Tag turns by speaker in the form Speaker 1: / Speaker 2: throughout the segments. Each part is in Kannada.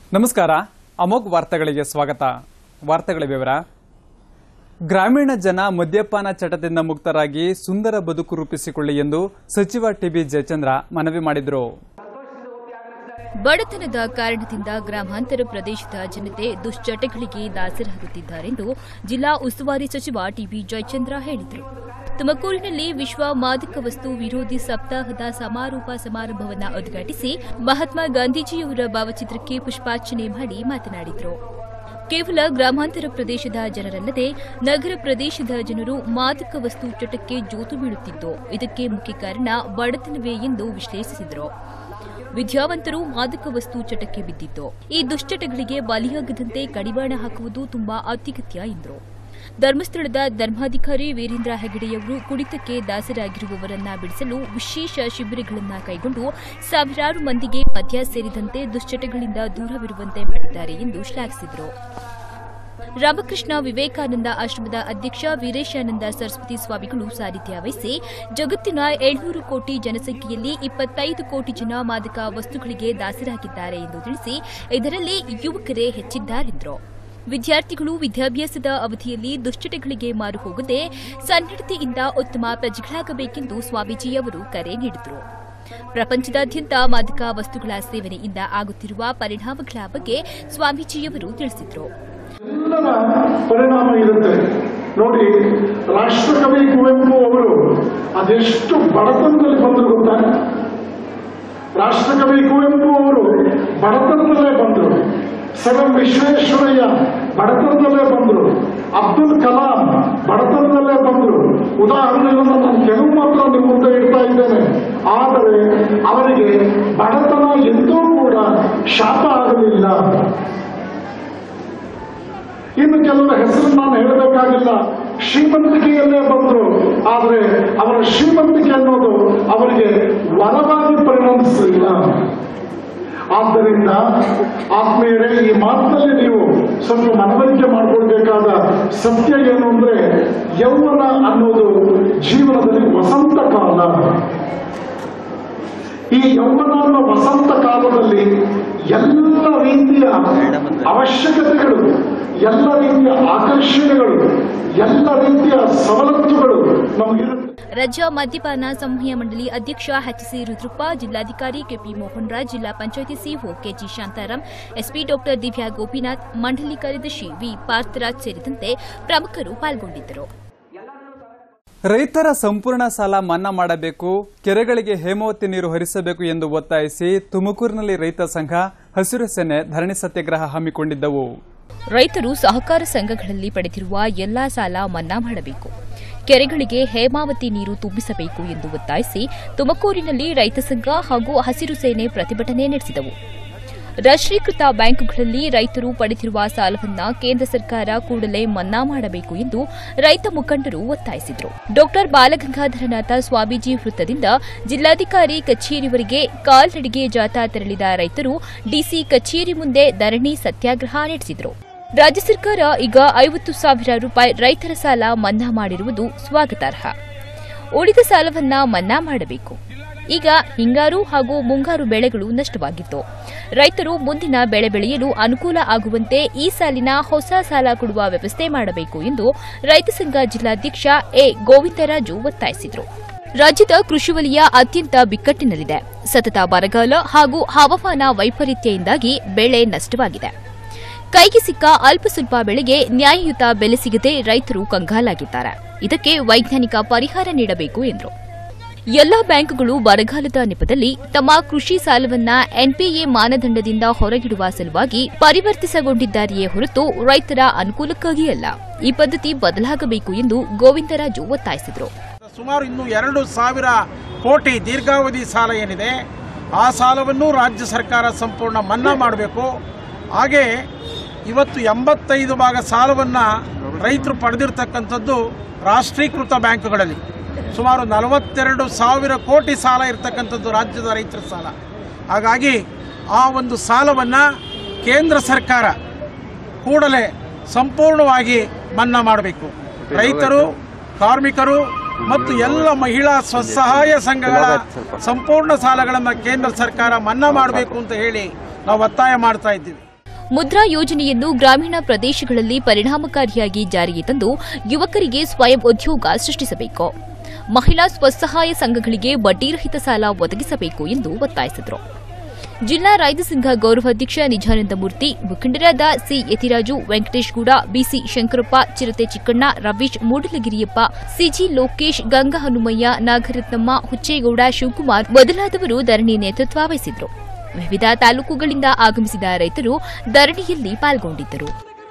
Speaker 1: ನಮಸ್ಕಾರ ಅಮೋಘ್ ವಾರ್ತೆಗಳಿಗೆ ಸ್ವಾಗತ ವಾರ್ತೆಗಳ ವಿವರ ಗ್ರಾಮೀಣ ಜನ ಮದ್ಯಪಾನ ಚಟದಿಂದ ಮುಕ್ತರಾಗಿ ಸುಂದರ ಬದುಕು ರೂಪಿಸಿಕೊಳ್ಳಿ ಎಂದು ಸಚಿವ ಟಿಬಿ ಜಯಚಂದ್ರ ಮನವಿ ಮಾಡಿದರು
Speaker 2: ಬಡತನದ ಕಾರಣದಿಂದ ಗ್ರಾಮಾಂತರ ಪ್ರದೇಶದ ಜನತೆ ದುಶ್ಚಟಗಳಿಗೆ ದಾಸರಾಗುತ್ತಿದ್ದಾರೆಂದು ಜಿಲ್ಲಾ ಉಸ್ತುವಾರಿ ಸಚಿವ ಟಿಬಿ ಜಯಚಂದ್ರ ಹೇಳಿದರು ತುಮಕೂರಿನಲ್ಲಿ ವಿಶ್ವ ಮಾದಕ ವಸ್ತು ವಿರೋಧಿ ಸಪ್ತಾಹದ ಸಮಾರೋಪ ಸಮಾರಂಭವನ್ನು ಉದ್ಘಾಟಿಸಿ ಮಹಾತ್ಮ ಗಾಂಧೀಜಿಯವರ ಭಾವಚಿತ್ರಕ್ಕೆ ಪುಷ್ಪಾರ್ಚನೆ ಮಾಡಿ ಮಾತನಾಡಿದರು ಕೇವಲ ಗ್ರಾಮಾಂತರ ಪ್ರದೇಶದ ಜನರಲ್ಲದೆ ನಗರ ಪ್ರದೇಶದ ಜನರು ಮಾದಕ ವಸ್ತು ಚಟಕ್ಕೆ ಜೋತು ಬೀಳುತ್ತಿದ್ದು ಇದಕ್ಕೆ ಮುಖ್ಯ ಕಾರಣ ಬಡತನವೇ ಎಂದು ವಿಶ್ಲೇಷಿಸಿದರು ವಿದ್ಯಾವಂತರು ಮಾದಕ ವಸ್ತು ಚಟಕ್ಕೆ ಬಿದ್ದಿದ್ದು ಈ ದುಶ್ಚಟಗಳಿಗೆ ಬಲಿಯಾಗದಂತೆ ಕಡಿವಾಣ ಹಾಕುವುದು ತುಂಬಾ ಅತ್ಯಗತ್ಯ ಎಂದರು ಧರ್ಮಸ್ಥಳದ ಧರ್ಮಾಧಿಕಾರಿ ವೀರೇಂದ್ರ ಹೆಗಡೆಯವರು ಕುಡಿತಕ್ಕೆ ದಾಸರಾಗಿರುವವರನ್ನ ಬಿಡಿಸಲು ವಿಶೇಷ ಶಿಬಿರಗಳನ್ನು ಕೈಗೊಂಡು ಸಾವಿರಾರು ಮಂದಿಗೆ ಮದ್ಯ ಸೇರಿದಂತೆ ದುಶ್ಚಟಗಳಿಂದ ದೂರವಿರುವಂತೆ ಮಾಡಿದ್ದಾರೆ ಎಂದು ಶ್ಲಾಘಿಸಿದರು ರಾಮಕೃಷ್ಣ ವಿವೇಕಾನಂದ ಆಶ್ರಮದ ಅಧ್ಯಕ್ಷ ವೀರೇಶಾನಂದ ಸರಸ್ವತಿ ಸ್ವಾಮಿಗಳು ಸಾನ್ನಿಧ್ಯ ವಹಿಸಿ ಜಗತ್ತಿನ ಏಳ್ನೂರು ಕೋಟಿ ಜನಸಂಖ್ಯೆಯಲ್ಲಿ ಇಪ್ಪತ್ತೈದು ಕೋಟಿ ಜನ ಮಾದಕ ವಸ್ತುಗಳಿಗೆ ದಾಸರಾಗಿದ್ದಾರೆ ಎಂದು ತಿಳಿಸಿ ಇದರಲ್ಲಿ ಯುವಕರೇ ಹೆಚ್ಚಿದ್ದಾರೆಂದರು ವಿದ್ಯಾರ್ಥಿಗಳು ವಿದ್ಯಾಭ್ಯಾಸದ ಅವಧಿಯಲ್ಲಿ ದುಶ್ಚಟಗಳಿಗೆ ಮಾರು ಹೋಗದೆ ಸನ್ನಡತೆಯಿಂದ ಉತ್ತಮ ಪ್ರಜೆಗಳಾಗಬೇಕೆಂದು ಸ್ವಾಮೀಜಿಯವರು ಕರೆ ನೀಡಿದರು ಪ್ರಪಂಚದಾದ್ಯಂತ ಮಾದಕ ವಸ್ತುಗಳ ಸೇವನೆಯಿಂದ ಆಗುತ್ತಿರುವ ಪರಿಣಾಮಗಳ ಬಗ್ಗೆ ಸ್ವಾಮೀಜಿಯವರು ತಿಳಿಸಿದರು
Speaker 3: ಎಲ್ಲರ ಪರಿಣಾಮ ಇರುತ್ತೆ ನೋಡಿ ರಾಷ್ಟ್ರಕವಿ ಕುವೆಂಪು ಅವರು ಅದೆಷ್ಟು ಬಡತನದಲ್ಲಿ ಬಂದರು ಗೊತ್ತಾ ರಾಷ್ಟ್ರಕವಿ ಕುವೆಂಪು ಅವರು ಬಡತನದಲ್ಲೇ ಬಂದರು ಸರ್ ಎಂ ವಿಶ್ವೇಶ್ವರಯ್ಯ ಬಡತನದಲ್ಲೇ ಬಂದರು ಅಬ್ದುಲ್ ಕಲಾಂ ಬಡತನದಲ್ಲೇ ಬಂದರು ಉದಾಹರಣೆಗಳನ್ನು ನಾನು ಕೆಲವು ಮಾತ್ರ ನಿಮ್ಮ ಮುಂದೆ ಇಡ್ತಾ ಇದ್ದೇನೆ ಆದರೆ ಅವರಿಗೆ ಬಡತನ ಎಂದೂ ಕೂಡ ಶಾಪ ಆಗಲಿಲ್ಲ ಇನ್ನು ಕೆಲವರ ಹೆಸರು ನಾನು ಹೇಳಬೇಕಾಗಿಲ್ಲ ಶ್ರೀಮಂತಿಕೆಯಲ್ಲೇ ಬಂದರು ಆದರೆ ಅವರ ಶ್ರೀಮಂತಿಕೆ ಅನ್ನೋದು ಅವರಿಗೆ ವರವಾಗಿ ಪರಿಣಮಿಸಲಿಲ್ಲ ಆದ್ದರಿಂದ ಆತ್ಮೀಯರೇ ಈ ಮಾತಿನಲ್ಲಿ ನೀವು ಸ್ವಲ್ಪ ಮನವರಿಕೆ ಮಾಡಿಕೊಳ್ಬೇಕಾದ ಸತ್ಯ ಏನು ಅಂದ್ರೆ ಯೌವನ ಅನ್ನೋದು ಜೀವನದಲ್ಲಿ ವಸಂತ ಕಾಲ ಈ ಯೌವನ ಅನ್ನೋ ವಸಂತ ಕಾಲದಲ್ಲಿ ಎಲ್ಲ ರೀತಿಯ ಅವಶ್ಯಕತೆಗಳು ಎಲ್ಲ ರೀತಿಯ ಆಕರ್ಷಣೆಗಳು ಎಲ್ಲ ರೀತಿಯ ಸವಲತ್ತುಗಳು ನಮಗಿರುತ್ತೆ
Speaker 2: ರಾಜ್ಯ ಮದ್ಯಪಾನ ಸಂಹಯ ಮಂಡಳಿ ಅಧ್ಯಕ್ಷ ಎಚ್ಸಿ ರುದ್ರಪ್ಪ ಜಿಲ್ಲಾಧಿಕಾರಿ ಕೆಪಿ ಮೋಹನ್ ರಾಜ್ ಜಿಲ್ಲಾ panchayat CEO KG Shantaram SP doctor Divya Gopinath ಮಂಡಳಿ ಕಾರ್ಯದರ್ಶಿ ವಿ ಪಾರ್ಥರಾಜ್ ಸೇರಿದಂತೆ ಪ್ರಮುಖರು ಪಾಲ್ಗೊಂಡಿದ್ದರು
Speaker 1: ರೈತರ ಸಂಪೂರ್ಣ ಸಾಲ ಮನ್ನಾ ಮಾಡಬೇಕು ಕೆರೆಗಳಿಗೆ ಹೇಮಾವತಿ ನೀರು ಹರಿಸಬೇಕು ಎಂದು ಒತ್ತಾಯಿಸಿ ತುಮಕೂರಿನಲ್ಲಿ ರೈತ ಸಂಘ ಹಸಿರು ಸೇನೆ ಧರಣಿ ಸತ್ಯಾಗ್ರಹ ಹಮ್ಮಿಕೊಂಡಿದ್ದವು
Speaker 2: ರೈತರು ಸಹಕಾರ ಸಂಘಗಳಲ್ಲಿ ಪಡೆದಿರುವ ಎಲ್ಲಾ ಸಾಲ ಮನ್ನಾ ಮಾಡಬೇಕು ಕೆರೆಗಳಿಗೆ ಹೇಮಾವತಿ ನೀರು ತುಂಬಿಸಬೇಕು ಎಂದು ಒತ್ತಾಯಿಸಿ ತುಮಕೂರಿನಲ್ಲಿ ರೈತ ಸಂಘ ಹಾಗೂ ಹಸಿರು ಸೇನೆ ಪ್ರತಿಭಟನೆ ನಡೆಸಿದವು ರಾಷ್ಟ್ರೀಕೃತ ಬ್ಯಾಂಕುಗಳಲ್ಲಿ ರೈತರು ಪಡೆದಿರುವ ಸಾಲವನ್ನ ಕೇಂದ್ರ ಸರ್ಕಾರ ಕೂಡಲೇ ಮನ್ನಾ ಮಾಡಬೇಕು ಎಂದು ರೈತ ಮುಖಂಡರು ಒತ್ತಾಯಿಸಿದರು ಡಾಕ್ಟರ್ ಬಾಲಗಂಗಾಧರನಾಥ ಸ್ವಾಮೀಜಿ ವೃತ್ತದಿಂದ ಜಿಲ್ಲಾಧಿಕಾರಿ ಕಚೇರಿವರೆಗೆ ಕಾಲ್ನಡಿಗೆ ಜಾಥಾ ತೆರಳಿದ ರೈತರು ಡಿಸಿ ಕಚೇರಿ ಮುಂದೆ ಧರಣಿ ಸತ್ಯಾಗ್ರಹ ನಡೆಸಿದರು ರಾಜ್ಯ ಸರ್ಕಾರ ಈಗ ಐವತ್ತು ಸಾವಿರ ರೂಪಾಯಿ ರೈತರ ಸಾಲ ಮನ್ನಾ ಮಾಡಿರುವುದು ಸ್ವಾಗತಾರ್ಹ ಉಳಿದ ಸಾಲವನ್ನ ಮನ್ನಾ ಮಾಡಬೇಕು ಈಗ ಹಿಂಗಾರು ಹಾಗೂ ಮುಂಗಾರು ಬೆಳೆಗಳು ನಷ್ಟವಾಗಿತ್ತು ರೈತರು ಮುಂದಿನ ಬೆಳೆ ಬೆಳೆಯಲು ಅನುಕೂಲ ಆಗುವಂತೆ ಈ ಸಾಲಿನ ಹೊಸ ಸಾಲ ಕೊಡುವ ವ್ಯವಸ್ಥೆ ಮಾಡಬೇಕು ಎಂದು ರೈತ ಸಂಘ ಜಿಲ್ಲಾಧ್ಯಕ್ಷ ಎ ಗೋವಿಂದರಾಜು ಒತ್ತಾಯಿಸಿದರು ರಾಜ್ಯದ ಕೃಷಿ ವಲಯ ಅತ್ಯಂತ ಬಿಕ್ಕಟ್ಟಿನಲ್ಲಿದೆ ಸತತ ಬರಗಾಲ ಹಾಗೂ ಹವಾಮಾನ ವೈಪರೀತ್ಯದಿಂದಾಗಿ ಬೆಳೆ ನಷ್ಟವಾಗಿದೆ ಕೈಗೆ ಸಿಕ್ಕ ಅಲ್ಪ ಸ್ವಲ್ಪ ಬೆಳೆಗೆ ನ್ಯಾಯಯುತ ಬೆಲೆ ಸಿಗದೆ ರೈತರು ಕಂಗಾಲಾಗಿದ್ದಾರೆ ಇದಕ್ಕೆ ವೈಜ್ಞಾನಿಕ ಪರಿಹಾರ ನೀಡಬೇಕು ಎಂದರು ಎಲ್ಲಾ ಬ್ಯಾಂಕುಗಳು ಬರಗಾಲದ ನೆಪದಲ್ಲಿ ತಮ್ಮ ಕೃಷಿ ಸಾಲವನ್ನ ಎನ್ಪಿಎ ಮಾನದಂಡದಿಂದ ಹೊರಗಿಡುವ ಸಲುವಾಗಿ ಪರಿವರ್ತಿಸಗೊಂಡಿದ್ದಾರೆಯೇ ಹೊರತು ರೈತರ ಅನುಕೂಲಕ್ಕಾಗಿ ಅಲ್ಲ ಈ ಪದ್ಧತಿ ಬದಲಾಗಬೇಕು ಎಂದು ಗೋವಿಂದರಾಜು ಒತ್ತಾಯಿಸಿದರು
Speaker 4: ಸುಮಾರು ಇನ್ನು ಎರಡು ಸಾವಿರ ಕೋಟಿ ದೀರ್ಘಾವಧಿ ಸಾಲ ಏನಿದೆ ಆ ಸಾಲವನ್ನು ರಾಜ್ಯ ಸರ್ಕಾರ ಸಂಪೂರ್ಣ ಮನ್ನಾ ಮಾಡಬೇಕು ಹಾಗೆ ಇವತ್ತು ಎಂಬತ್ತೈದು ಭಾಗ ಸಾಲವನ್ನು ರೈತರು ಪಡೆದಿರ್ತಕ್ಕಂಥದ್ದು ರಾಷ್ಟ್ರೀಕೃತ ಬ್ಯಾಂಕುಗಳಲ್ಲಿ ಸುಮಾರು ನಲವತ್ತೆರಡು ಸಾವಿರ ಕೋಟಿ ಸಾಲ ಇರತಕ್ಕಂಥದ್ದು ರಾಜ್ಯದ ರೈತರ ಸಾಲ ಹಾಗಾಗಿ ಆ ಒಂದು ಸಾಲವನ್ನು ಕೇಂದ್ರ ಸರ್ಕಾರ ಕೂಡಲೇ ಸಂಪೂರ್ಣವಾಗಿ ಮನ್ನಾ ಮಾಡಬೇಕು ರೈತರು ಕಾರ್ಮಿಕರು ಮತ್ತು ಎಲ್ಲ ಮಹಿಳಾ ಸ್ವಸಹಾಯ ಸಂಘಗಳ ಸಂಪೂರ್ಣ ಸಾಲಗಳನ್ನು ಕೇಂದ್ರ ಸರ್ಕಾರ ಮನ್ನಾ ಮಾಡಬೇಕು ಅಂತ ಹೇಳಿ ನಾವು ಒತ್ತಾಯ ಮಾಡ್ತಾ ಇದ್ದೀವಿ
Speaker 2: ಮುದ್ರಾ ಯೋಜನೆಯನ್ನು ಗ್ರಾಮೀಣ ಪ್ರದೇಶಗಳಲ್ಲಿ ಪರಿಣಾಮಕಾರಿಯಾಗಿ ಜಾರಿಗೆ ತಂದು ಯುವಕರಿಗೆ ಸ್ವಯಂ ಉದ್ಯೋಗ ಸೃಷ್ಟಿಸಬೇಕು ಮಹಿಳಾ ಸ್ವಸಹಾಯ ಸಂಘಗಳಿಗೆ ಬಡ್ಡಿರಹಿತ ಸಾಲ ಒದಗಿಸಬೇಕು ಎಂದು ಒತ್ತಾಯಿಸಿದರು ಜಿಲ್ಲಾ ರೈತ ಸಂಘ ಗೌರವಾಧ್ಯಕ್ಷ ನಿಜಾನಂದ ಮೂರ್ತಿ ಮುಖಂಡರಾದ ಸಿ ಯತಿರಾಜು ವೆಂಕಟೇಶ್ ಗೌಡ ಬಿಸಿ ಶಂಕರಪ್ಪ ಚಿರತೆ ಚಿಕ್ಕಣ್ಣ ರವೀಶ್ ಮೂಡಲಗಿರಿಯಪ್ಪ ಸಿಜಿ ಲೋಕೇಶ್ ಗಂಗಾ ಹನುಮಯ್ಯ ನಾಗರತ್ನಮ್ಮ ಹುಚ್ಚೇಗೌಡ ಶಿವಕುಮಾರ್ ಮೊದಲಾದವರು ಧರಣಿ ನೇತೃತ್ವ ವಹಿಸಿದ್ರು ವಿವಿಧ ತಾಲೂಕುಗಳಿಂದ ಆಗಮಿಸಿದ ರೈತರು ಧರಣಿಯಲ್ಲಿ ಪಾಲ್ಗೊಂಡಿದ್ದರು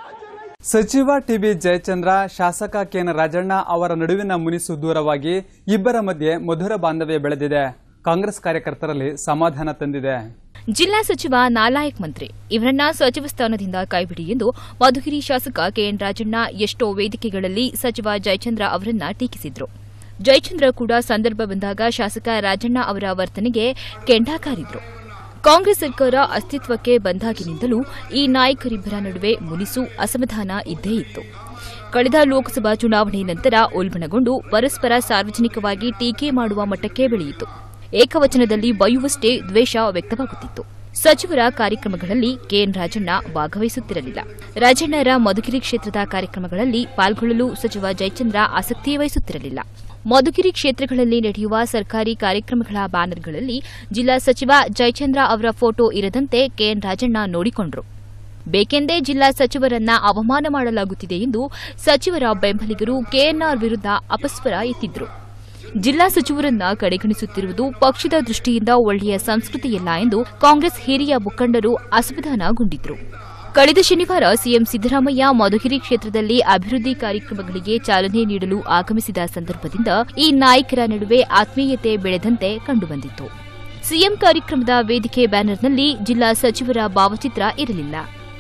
Speaker 1: ಸಚಿವ ಟಿಬಿ ಜಯಚಂದ್ರ ಶಾಸಕ ಕೆಎನ್ ರಾಜಣ್ಣ ಅವರ ನಡುವಿನ ಮುನಿಸು ದೂರವಾಗಿ ಇಬ್ಬರ ಮಧ್ಯೆ ಮಧುರ ಬಾಂಧವ್ಯ ಬೆಳೆದಿದೆ ಕಾಂಗ್ರೆಸ್ ಕಾರ್ಯಕರ್ತರಲ್ಲಿ ಸಮಾಧಾನ ತಂದಿದೆ
Speaker 2: ಜಿಲ್ಲಾ ಸಚಿವ ನಾಲಾಯಕ್ ಮಂತ್ರಿ ಇವರನ್ನ ಸಚಿವ ಸ್ಥಾನದಿಂದ ಕೈಬಿಡಿ ಎಂದು ಮಧುಗಿರಿ ಶಾಸಕ ಕೆಎನ್ ರಾಜಣ್ಣ ಎಷ್ಟೋ ವೇದಿಕೆಗಳಲ್ಲಿ ಸಚಿವ ಜಯಚಂದ್ರ ಅವರನ್ನ ಟೀಕಿಸಿದ್ರು ಜಯಚಂದ್ರ ಕೂಡ ಸಂದರ್ಭ ಬಂದಾಗ ಶಾಸಕ ರಾಜಣ್ಣ ಅವರ ವರ್ತನೆಗೆ ಕೆಂಡ ಕಾರಿದ್ರು ಕಾಂಗ್ರೆಸ್ ಸರ್ಕಾರ ಅಸ್ತಿತ್ವಕ್ಕೆ ಬಂದಾಗಿನಿಂದಲೂ ಈ ನಾಯಕರಿಬ್ಬರ ನಡುವೆ ಮುನಿಸು ಅಸಮಾಧಾನ ಇದ್ದೇ ಇತ್ತು ಕಳೆದ ಲೋಕಸಭಾ ಚುನಾವಣೆ ನಂತರ ಉಲ್ಬಣಗೊಂಡು ಪರಸ್ಪರ ಸಾರ್ವಜನಿಕವಾಗಿ ಟೀಕೆ ಮಾಡುವ ಮಟ್ಟಕ್ಕೆ ಬೆಳೆಯಿತು ಏಕವಚನದಲ್ಲಿ ಬೈಯುವಷ್ಟೇ ದ್ವೇಷ ವ್ಯಕ್ತವಾಗುತ್ತಿತ್ತು ಸಚಿವರ ಕಾರ್ಯಕ್ರಮಗಳಲ್ಲಿ ಕೆಎನ್ ರಾಜಣ್ಣ ಭಾಗವಹಿಸುತ್ತಿರಲಿಲ್ಲ ರಾಜಣ್ಣರ ಮಧುಗಿರಿ ಕ್ಷೇತ್ರದ ಕಾರ್ಯಕ್ರಮಗಳಲ್ಲಿ ಪಾಲ್ಗೊಳ್ಳಲು ಸಚಿವ ಜಯಚಂದ್ರ ಆಸಕ್ತಿ ವಹಿಸುತ್ತಿರಲಿಲ್ಲ ಮಧುಗಿರಿ ಕ್ಷೇತ್ರಗಳಲ್ಲಿ ನಡೆಯುವ ಸರ್ಕಾರಿ ಕಾರ್ಯಕ್ರಮಗಳ ಬ್ಯಾನರ್ಗಳಲ್ಲಿ ಜಿಲ್ಲಾ ಸಚಿವ ಜಯಚಂದ್ರ ಅವರ ಫೋಟೋ ಇರದಂತೆ ಕೆಎನ್ ರಾಜಣ್ಣ ನೋಡಿಕೊಂಡರು ಬೇಕೆಂದೇ ಜಿಲ್ಲಾ ಸಚಿವರನ್ನ ಅವಮಾನ ಮಾಡಲಾಗುತ್ತಿದೆ ಎಂದು ಸಚಿವರ ಬೆಂಬಲಿಗರು ಕೆಎನ್ಆರ್ ವಿರುದ್ಧ ಅಪಸ್ವರ ಎತ್ತಿದ್ರು ಜಿಲ್ಲಾ ಸಚಿವರನ್ನ ಕಡೆಗಣಿಸುತ್ತಿರುವುದು ಪಕ್ಷದ ದೃಷ್ಟಿಯಿಂದ ಒಳ್ಳೆಯ ಸಂಸ್ಕೃತಿಯಲ್ಲ ಎಂದು ಕಾಂಗ್ರೆಸ್ ಹಿರಿಯ ಮುಖಂಡರು ಅಸಮಾಧಾನಗೊಂಡಿದ್ರು ಕಳೆದ ಶನಿವಾರ ಸಿಎಂ ಸಿದ್ದರಾಮಯ್ಯ ಮಧುಗಿರಿ ಕ್ಷೇತ್ರದಲ್ಲಿ ಅಭಿವೃದ್ಧಿ ಕಾರ್ಯಕ್ರಮಗಳಿಗೆ ಚಾಲನೆ ನೀಡಲು ಆಗಮಿಸಿದ ಸಂದರ್ಭದಿಂದ ಈ ನಾಯಕರ ನಡುವೆ ಆತ್ಮೀಯತೆ ಬೆಳೆದಂತೆ ಕಂಡುಬಂದಿತ್ತು ಸಿಎಂ ಕಾರ್ಯಕ್ರಮದ ವೇದಿಕೆ ಬ್ಯಾನರ್ನಲ್ಲಿ ಜಿಲ್ಲಾ ಸಚಿವರ ಭಾವಚಿತ್ರ ಇರಲಿಲ್ಲ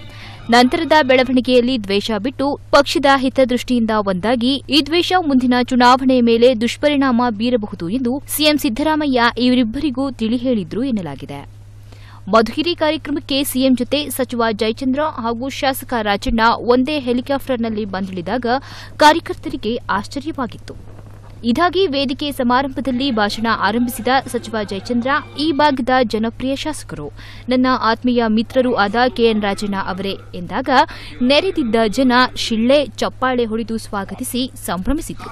Speaker 2: ನಂತರದ ಬೆಳವಣಿಗೆಯಲ್ಲಿ ದ್ವೇಷ ಬಿಟ್ಟು ಪಕ್ಷದ ಹಿತದೃಷ್ಟಿಯಿಂದ ಒಂದಾಗಿ ಈ ದ್ವೇಷ ಮುಂದಿನ ಚುನಾವಣೆ ಮೇಲೆ ದುಷ್ಪರಿಣಾಮ ಬೀರಬಹುದು ಎಂದು ಸಿಎಂ ಸಿದ್ದರಾಮಯ್ಯ ಇವರಿಬ್ಬರಿಗೂ ತಿಳಿ ಹೇಳಿದ್ರು ಎನ್ನಲಾಗಿದೆ ಮಧುಗಿರಿ ಕಾರ್ಯಕ್ರಮಕ್ಕೆ ಸಿಎಂ ಜೊತೆ ಸಚಿವ ಜಯಚಂದ್ರ ಹಾಗೂ ಶಾಸಕ ರಾಜಣ್ಣ ಒಂದೇ ಹೆಲಿಕಾಪ್ಟರ್ನಲ್ಲಿ ಬಂದಿಳಿದಾಗ ಕಾರ್ಯಕರ್ತರಿಗೆ ಆಶ್ಚರ್ಯವಾಗಿತ್ತು ಇದಾಗಿ ವೇದಿಕೆ ಸಮಾರಂಭದಲ್ಲಿ ಭಾಷಣ ಆರಂಭಿಸಿದ ಸಚಿವ ಜಯಚಂದ್ರ ಈ ಭಾಗದ ಜನಪ್ರಿಯ ಶಾಸಕರು ನನ್ನ ಆತ್ಮೀಯ ಮಿತ್ರರೂ ಆದ ಕೆಎನ್ ರಾಜಣ್ಣ ಅವರೇ ಎಂದಾಗ ನೆರೆದಿದ್ದ ಜನ ಶಿಳ್ಳೆ ಚಪ್ಪಾಳೆ ಹೊಡೆದು ಸ್ವಾಗತಿಸಿ ಸಂಭ್ರಮಿಸಿದ್ರು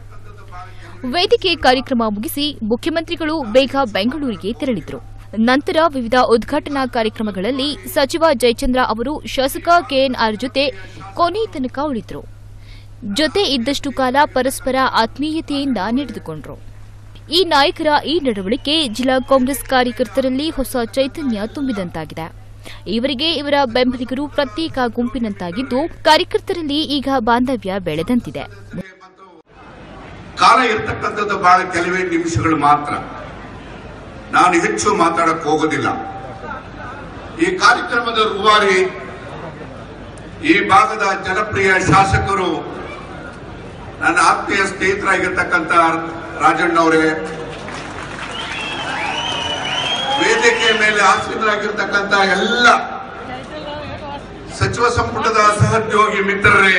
Speaker 2: ವೇದಿಕೆ ಕಾರ್ಯಕ್ರಮ ಮುಗಿಸಿ ಮುಖ್ಯಮಂತ್ರಿಗಳು ಬೇಗ ಬೆಂಗಳೂರಿಗೆ ತೆರಳಿದ್ರು ನಂತರ ವಿವಿಧ ಉದ್ಘಾಟನಾ ಕಾರ್ಯಕ್ರಮಗಳಲ್ಲಿ ಸಚಿವ ಜಯಚಂದ್ರ ಅವರು ಶಾಸಕ ಕೆಎನ್ಆರ್ ಜೊತೆ ಕೊನೆ ತನಕ ಉಳಿದ್ರು ಜೊತೆ ಇದ್ದಷ್ಟು ಕಾಲ ಪರಸ್ಪರ ಆತ್ಮೀಯತೆಯಿಂದ ನಡೆದುಕೊಂಡ್ರು ಈ ನಾಯಕರ ಈ ನಡವಳಿಕೆ ಜಿಲ್ಲಾ ಕಾಂಗ್ರೆಸ್ ಕಾರ್ಯಕರ್ತರಲ್ಲಿ ಹೊಸ ಚೈತನ್ಯ ತುಂಬಿದಂತಾಗಿದೆ ಇವರಿಗೆ ಇವರ ಬೆಂಬಲಿಗರು ಪ್ರತ್ಯೇಕ ಗುಂಪಿನಂತಾಗಿದ್ದು ಕಾರ್ಯಕರ್ತರಲ್ಲಿ ಈಗ ಬಾಂಧವ್ಯ ಬೆಳೆದಂತಿದೆ
Speaker 5: ಕಾಲ ಇರ್ತಕ್ಕಂಥದ್ದು ಬಹಳ ಕೆಲವೇ ನಿಮಿಷಗಳು ಮಾತ್ರ ನಾನು ಹೆಚ್ಚು ಮಾತಾಡಕ್ ಹೋಗೋದಿಲ್ಲ ಈ ಕಾರ್ಯಕ್ರಮದ ರೂವಾರಿ ಈ ಭಾಗದ ಜನಪ್ರಿಯ ಶಾಸಕರು ನನ್ನ ಆತ್ಮೀಯ ಸ್ನೇಹಿತರಾಗಿರ್ತಕ್ಕಂಥ ರಾಜಣ್ಣವರೇ ವೇದಿಕೆ ಮೇಲೆ ಆಸೀನರಾಗಿರ್ತಕ್ಕಂಥ ಎಲ್ಲ ಸಚಿವ ಸಂಪುಟದ ಸಹೋದ್ಯೋಗಿ ಮಿತ್ರರೇ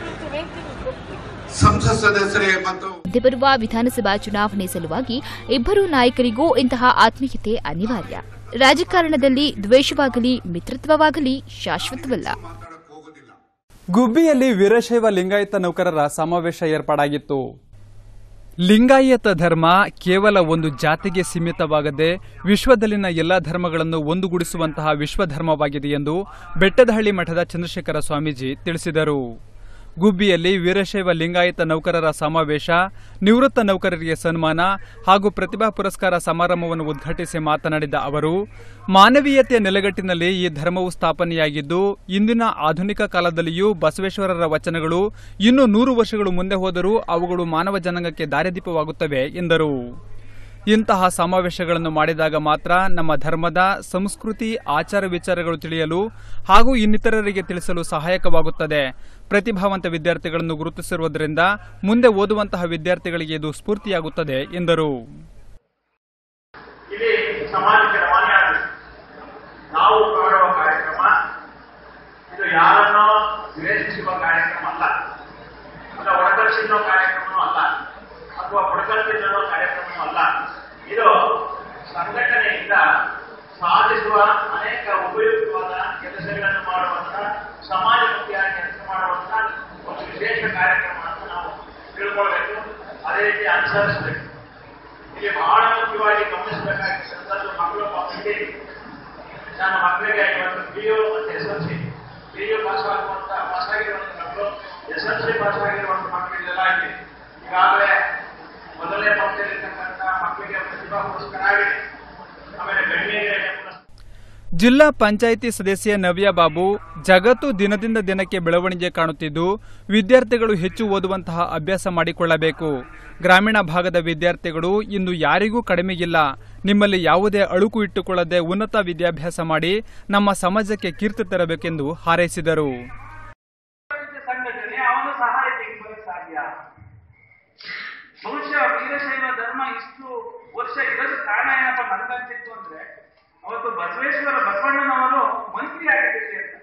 Speaker 5: ಸಂಸತ್ ಸದಸ್ಯರೇ ಮತ್ತು
Speaker 2: ಮುಂದೆ ಬರುವ ವಿಧಾನಸಭಾ ಚುನಾವಣೆ ಸಲುವಾಗಿ ಇಬ್ಬರು ನಾಯಕರಿಗೂ ಇಂತಹ ಆತ್ಮೀಯತೆ ಅನಿವಾರ್ಯ ರಾಜಕಾರಣದಲ್ಲಿ ದ್ವೇಷವಾಗಲಿ ಮಿತ್ರತ್ವವಾಗಲಿ ಶಾಶ್ವತವಲ್ಲ
Speaker 1: ಗುಬ್ಬಿಯಲ್ಲಿ ವೀರಶೈವ ಲಿಂಗಾಯತ ನೌಕರರ ಸಮಾವೇಶ ಏರ್ಪಾಡಾಗಿತ್ತು ಲಿಂಗಾಯತ ಧರ್ಮ ಕೇವಲ ಒಂದು ಜಾತಿಗೆ ಸೀಮಿತವಾಗದೆ ವಿಶ್ವದಲ್ಲಿನ ಎಲ್ಲಾ ಧರ್ಮಗಳನ್ನು ಒಂದುಗೂಡಿಸುವಂತಹ ವಿಶ್ವಧರ್ಮವಾಗಿದೆ ಎಂದು ಬೆಟ್ಟದಹಳ್ಳಿ ಮಠದ ಚಂದ್ರಶೇಖರ ಸ್ವಾಮೀಜಿ ತಿಳಿಸಿದರು ಗುಬ್ಬಿಯಲ್ಲಿ ವೀರಶೈವ ಲಿಂಗಾಯತ ನೌಕರರ ಸಮಾವೇಶ ನಿವೃತ್ತ ನೌಕರರಿಗೆ ಸನ್ಮಾನ ಹಾಗೂ ಪ್ರತಿಭಾ ಪುರಸ್ಕಾರ ಸಮಾರಂಭವನ್ನು ಉದ್ಘಾಟಿಸಿ ಮಾತನಾಡಿದ ಅವರು ಮಾನವೀಯತೆಯ ನೆಲೆಗಟ್ಟಿನಲ್ಲಿ ಈ ಧರ್ಮವು ಸ್ಥಾಪನೆಯಾಗಿದ್ದು ಇಂದಿನ ಆಧುನಿಕ ಕಾಲದಲ್ಲಿಯೂ ಬಸವೇಶ್ವರರ ವಚನಗಳು ಇನ್ನೂ ನೂರು ವರ್ಷಗಳು ಮುಂದೆ ಹೋದರೂ ಅವುಗಳು ಮಾನವ ಜನಾಂಗಕ್ಕೆ ದಾರಿದೀಪವಾಗುತ್ತವೆ ಎಂದರು ಇಂತಹ ಸಮಾವೇಶಗಳನ್ನು ಮಾಡಿದಾಗ ಮಾತ್ರ ನಮ್ಮ ಧರ್ಮದ ಸಂಸ್ಕೃತಿ ಆಚಾರ ವಿಚಾರಗಳು ತಿಳಿಯಲು ಹಾಗೂ ಇನ್ನಿತರರಿಗೆ ತಿಳಿಸಲು ಸಹಾಯಕವಾಗುತ್ತದೆ ಪ್ರತಿಭಾವಂತ ವಿದ್ಯಾರ್ಥಿಗಳನ್ನು ಗುರುತಿಸಿರುವುದರಿಂದ ಮುಂದೆ ಓದುವಂತಹ ವಿದ್ಯಾರ್ಥಿಗಳಿಗೆ ಇದು ಸ್ಫೂರ್ತಿಯಾಗುತ್ತದೆ ಎಂದರು
Speaker 6: ಇಲ್ಲಿ ಸಮಾಜಕ್ಕೆ ರವಾನೆ ಆಗಬೇಕು ನಾವು ಮಾಡುವ ಕಾರ್ಯಕ್ರಮ ಇದು ಯಾರನ್ನೋ ದ್ವೇಷಿಸುವ ಕಾರ್ಯಕ್ರಮ ಅಲ್ಲ ಅಲ್ಲ ಒಡಕಲ್ಸಿನ್ನೋ ಕಾರ್ಯಕ್ರಮನೂ ಅಲ್ಲ ಅಥವಾ ಬುಡಕಲ್ಸಿನ್ನೋ ಕಾರ್ಯಕ್ರಮನೂ ಅಲ್ಲ ಇದು ಸಂಘಟನೆಯಿಂದ ಸಾಧಿಸುವ ಅನೇಕ ಉಪಯುಕ್ತವಾದ ಕೆಲಸಗಳನ್ನು ಮಾಡುವ ತಿಳ್ಕೊಳ್ಬೇಕು ಅದೇ ರೀತಿ ಅನುಸರಿಸಬೇಕು ಇಲ್ಲಿ ಬಹಳ ಮುಖ್ಯವಾಗಿ ಗಮನಿಸಬೇಕಾಗಿರ್ತಕ್ಕಂಥದ್ದು ಮಕ್ಕಳು ಮಕ್ಕಳಿಗೆ ನನ್ನ ಮಕ್ಕಳಿಗೆ ಇವತ್ತು ಪಿ ಯು ಮತ್ತು S L C P U pass ಆಗುವಂತ ಪಾಸ್ ಆಗಿರುವಂತ ಮಕ್ಕಳು ಎಸ್ ಎಲ್ ಸಿ ಪಾಸ್ ಆಗಿರುವಂತ ಮಕ್ಕಳಿಗೆಲ್ಲ ಇದೆ ಈಗಾಗಲೇ ಮೊದಲನೇ ಪಂಕ್ತಿಯಲ್ಲಿರ್ತಕ್ಕಂಥ ಮಕ್ಕಳಿಗೆ ಪ್ರತಿಭಾ ಪುರಸ್ಕಾರ ಆಗಿದೆ ಆಮೇಲೆ ಗಣ್ಯರಿಗೆ ಪುರಸ್ಕಾರ
Speaker 1: ಜಿಲ್ಲಾ ಪಂಚಾಯಿತಿ ಸದಸ್ಯ ನವ್ಯ ಬಾಬು ಜಗತ್ತು ದಿನದಿಂದ ದಿನಕ್ಕೆ ಬೆಳವಣಿಗೆ ಕಾಣುತ್ತಿದ್ದು ವಿದ್ಯಾರ್ಥಿಗಳು ಹೆಚ್ಚು ಓದುವಂತಹ ಅಭ್ಯಾಸ ಮಾಡಿಕೊಳ್ಳಬೇಕು ಗ್ರಾಮೀಣ ಭಾಗದ ವಿದ್ಯಾರ್ಥಿಗಳು ಇಂದು ಯಾರಿಗೂ ಕಡಿಮೆಯಿಲ್ಲ ನಿಮ್ಮಲ್ಲಿ ಯಾವುದೇ ಅಳುಕು ಇಟ್ಟುಕೊಳ್ಳದೆ ಉನ್ನತ ವಿದ್ಯಾಭ್ಯಾಸ ಮಾಡಿ ನಮ್ಮ ಸಮಾಜಕ್ಕೆ ಕೀರ್ತಿ ತರಬೇಕೆಂದು ಹಾರೈಸಿದರು
Speaker 7: ಸಂಘಟನೆ ಅವನು ಸಹಾಯ ತೆಗೆದುಕೊಳ್ಳಲು ಸಾಧ್ಯ ಬಹುಶಃ ವೀರಶೈವ ಧರ್ಮ ಇಷ್ಟು ವರ್ಷ ಇರೋದು ಕಾರಣ ಏನಪ್ಪ ನನಗನ್ಸಿತ್ತು ಅಂದ್ರೆ ಅವತ್ತು ಬಸವೇಶ್ವರ ಬಸವಣ್ಣನವರು ಮಂತ್ರಿ ಆಗಿದ್ದರು ಅಂತ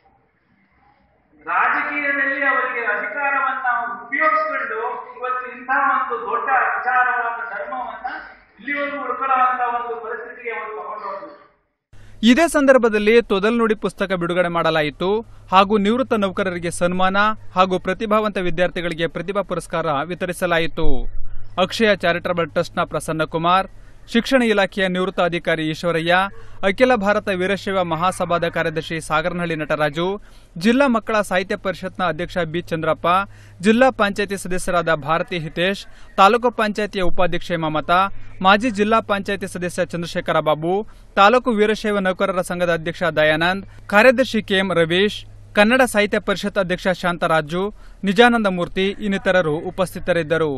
Speaker 7: ರಾಜಕೀಯದಲ್ಲಿ ಅವರಿಗೆ ಅಧಿಕಾರವನ್ನ ಉಪಯೋಗಿಸ್ಕೊಂಡು ಇವತ್ತು ಇಂತಹ ಒಂದು ದೊಡ್ಡ ವಿಚಾರವಾದ ಧರ್ಮವನ್ನ ಇಲ್ಲಿವರೆಗೂ ಉಳ್ಕೊಳ್ಳುವಂತ ಒಂದು ಪರಿಸ್ಥಿತಿಗೆ ಅವರು ತಗೊಂಡು ಹೋದ್ರು
Speaker 1: ಇದೇ ಸಂದರ್ಭದಲ್ಲಿ ತೊದಲ್ನುಡಿ ಪುಸ್ತಕ ಬಿಡುಗಡೆ ಮಾಡಲಾಯಿತು ಹಾಗೂ ನಿವೃತ್ತ ನೌಕರರಿಗೆ ಸನ್ಮಾನ ಹಾಗೂ ಪ್ರತಿಭಾವಂತ ವಿದ್ಯಾರ್ಥಿಗಳಿಗೆ ಪ್ರತಿಭಾ ಪುರಸ್ಕಾರ ವಿತರಿಸಲಾಯಿತು ಅಕ್ಷಯ ಚಾರಿಟಬಲ್ ಟ್ರಸ್ಟ್ನ ಪ್ರಸನ್ನಕುಮಾರ್ ಶಿಕ್ಷಣ ಇಲಾಖೆಯ ನಿವೃತ್ತ ಅಧಿಕಾರಿ ಈಶ್ವರಯ್ಯ ಅಖಿಲ ಭಾರತ ವೀರಶೈವ ಮಹಾಸಭಾದ ಕಾರ್ಯದರ್ಶಿ ಸಾಗರನಹಳ್ಳಿ ನಟರಾಜು ಜಿಲ್ಲಾ ಮಕ್ಕಳ ಸಾಹಿತ್ಯ ಪರಿಷತ್ನ ಅಧ್ಯಕ್ಷ ಬಿ ಚಂದ್ರಪ್ಪ ಜಿಲ್ಲಾ ಪಂಚಾಯಿತಿ ಸದಸ್ಯರಾದ ಭಾರತಿ ಹಿತೇಶ್ ತಾಲೂಕು ಪಂಚಾಯಿತಿಯ ಉಪಾಧ್ಯಕ್ಷೆ ಮಮತಾ ಮಾಜಿ ಜಿಲ್ಲಾ ಪಂಚಾಯಿತಿ ಸದಸ್ಯ ಚಂದ್ರಶೇಖರ ಬಾಬು ತಾಲೂಕು ವೀರಶೈವ ನೌಕರರ ಸಂಘದ ಅಧ್ಯಕ್ಷ ದಯಾನಂದ್ ಕಾರ್ಯದರ್ಶಿ ಕೆಎಂ ರವೀಶ್ ಕನ್ನಡ ಸಾಹಿತ್ಯ ಪರಿಷತ್ ಅಧ್ಯಕ್ಷ ಶಾಂತರಾಜು ನಿಜಾನಂದ ಮೂರ್ತಿ ಇನ್ನಿತರರು ಉಪಸ್ಥಿತರಿದ್ದರು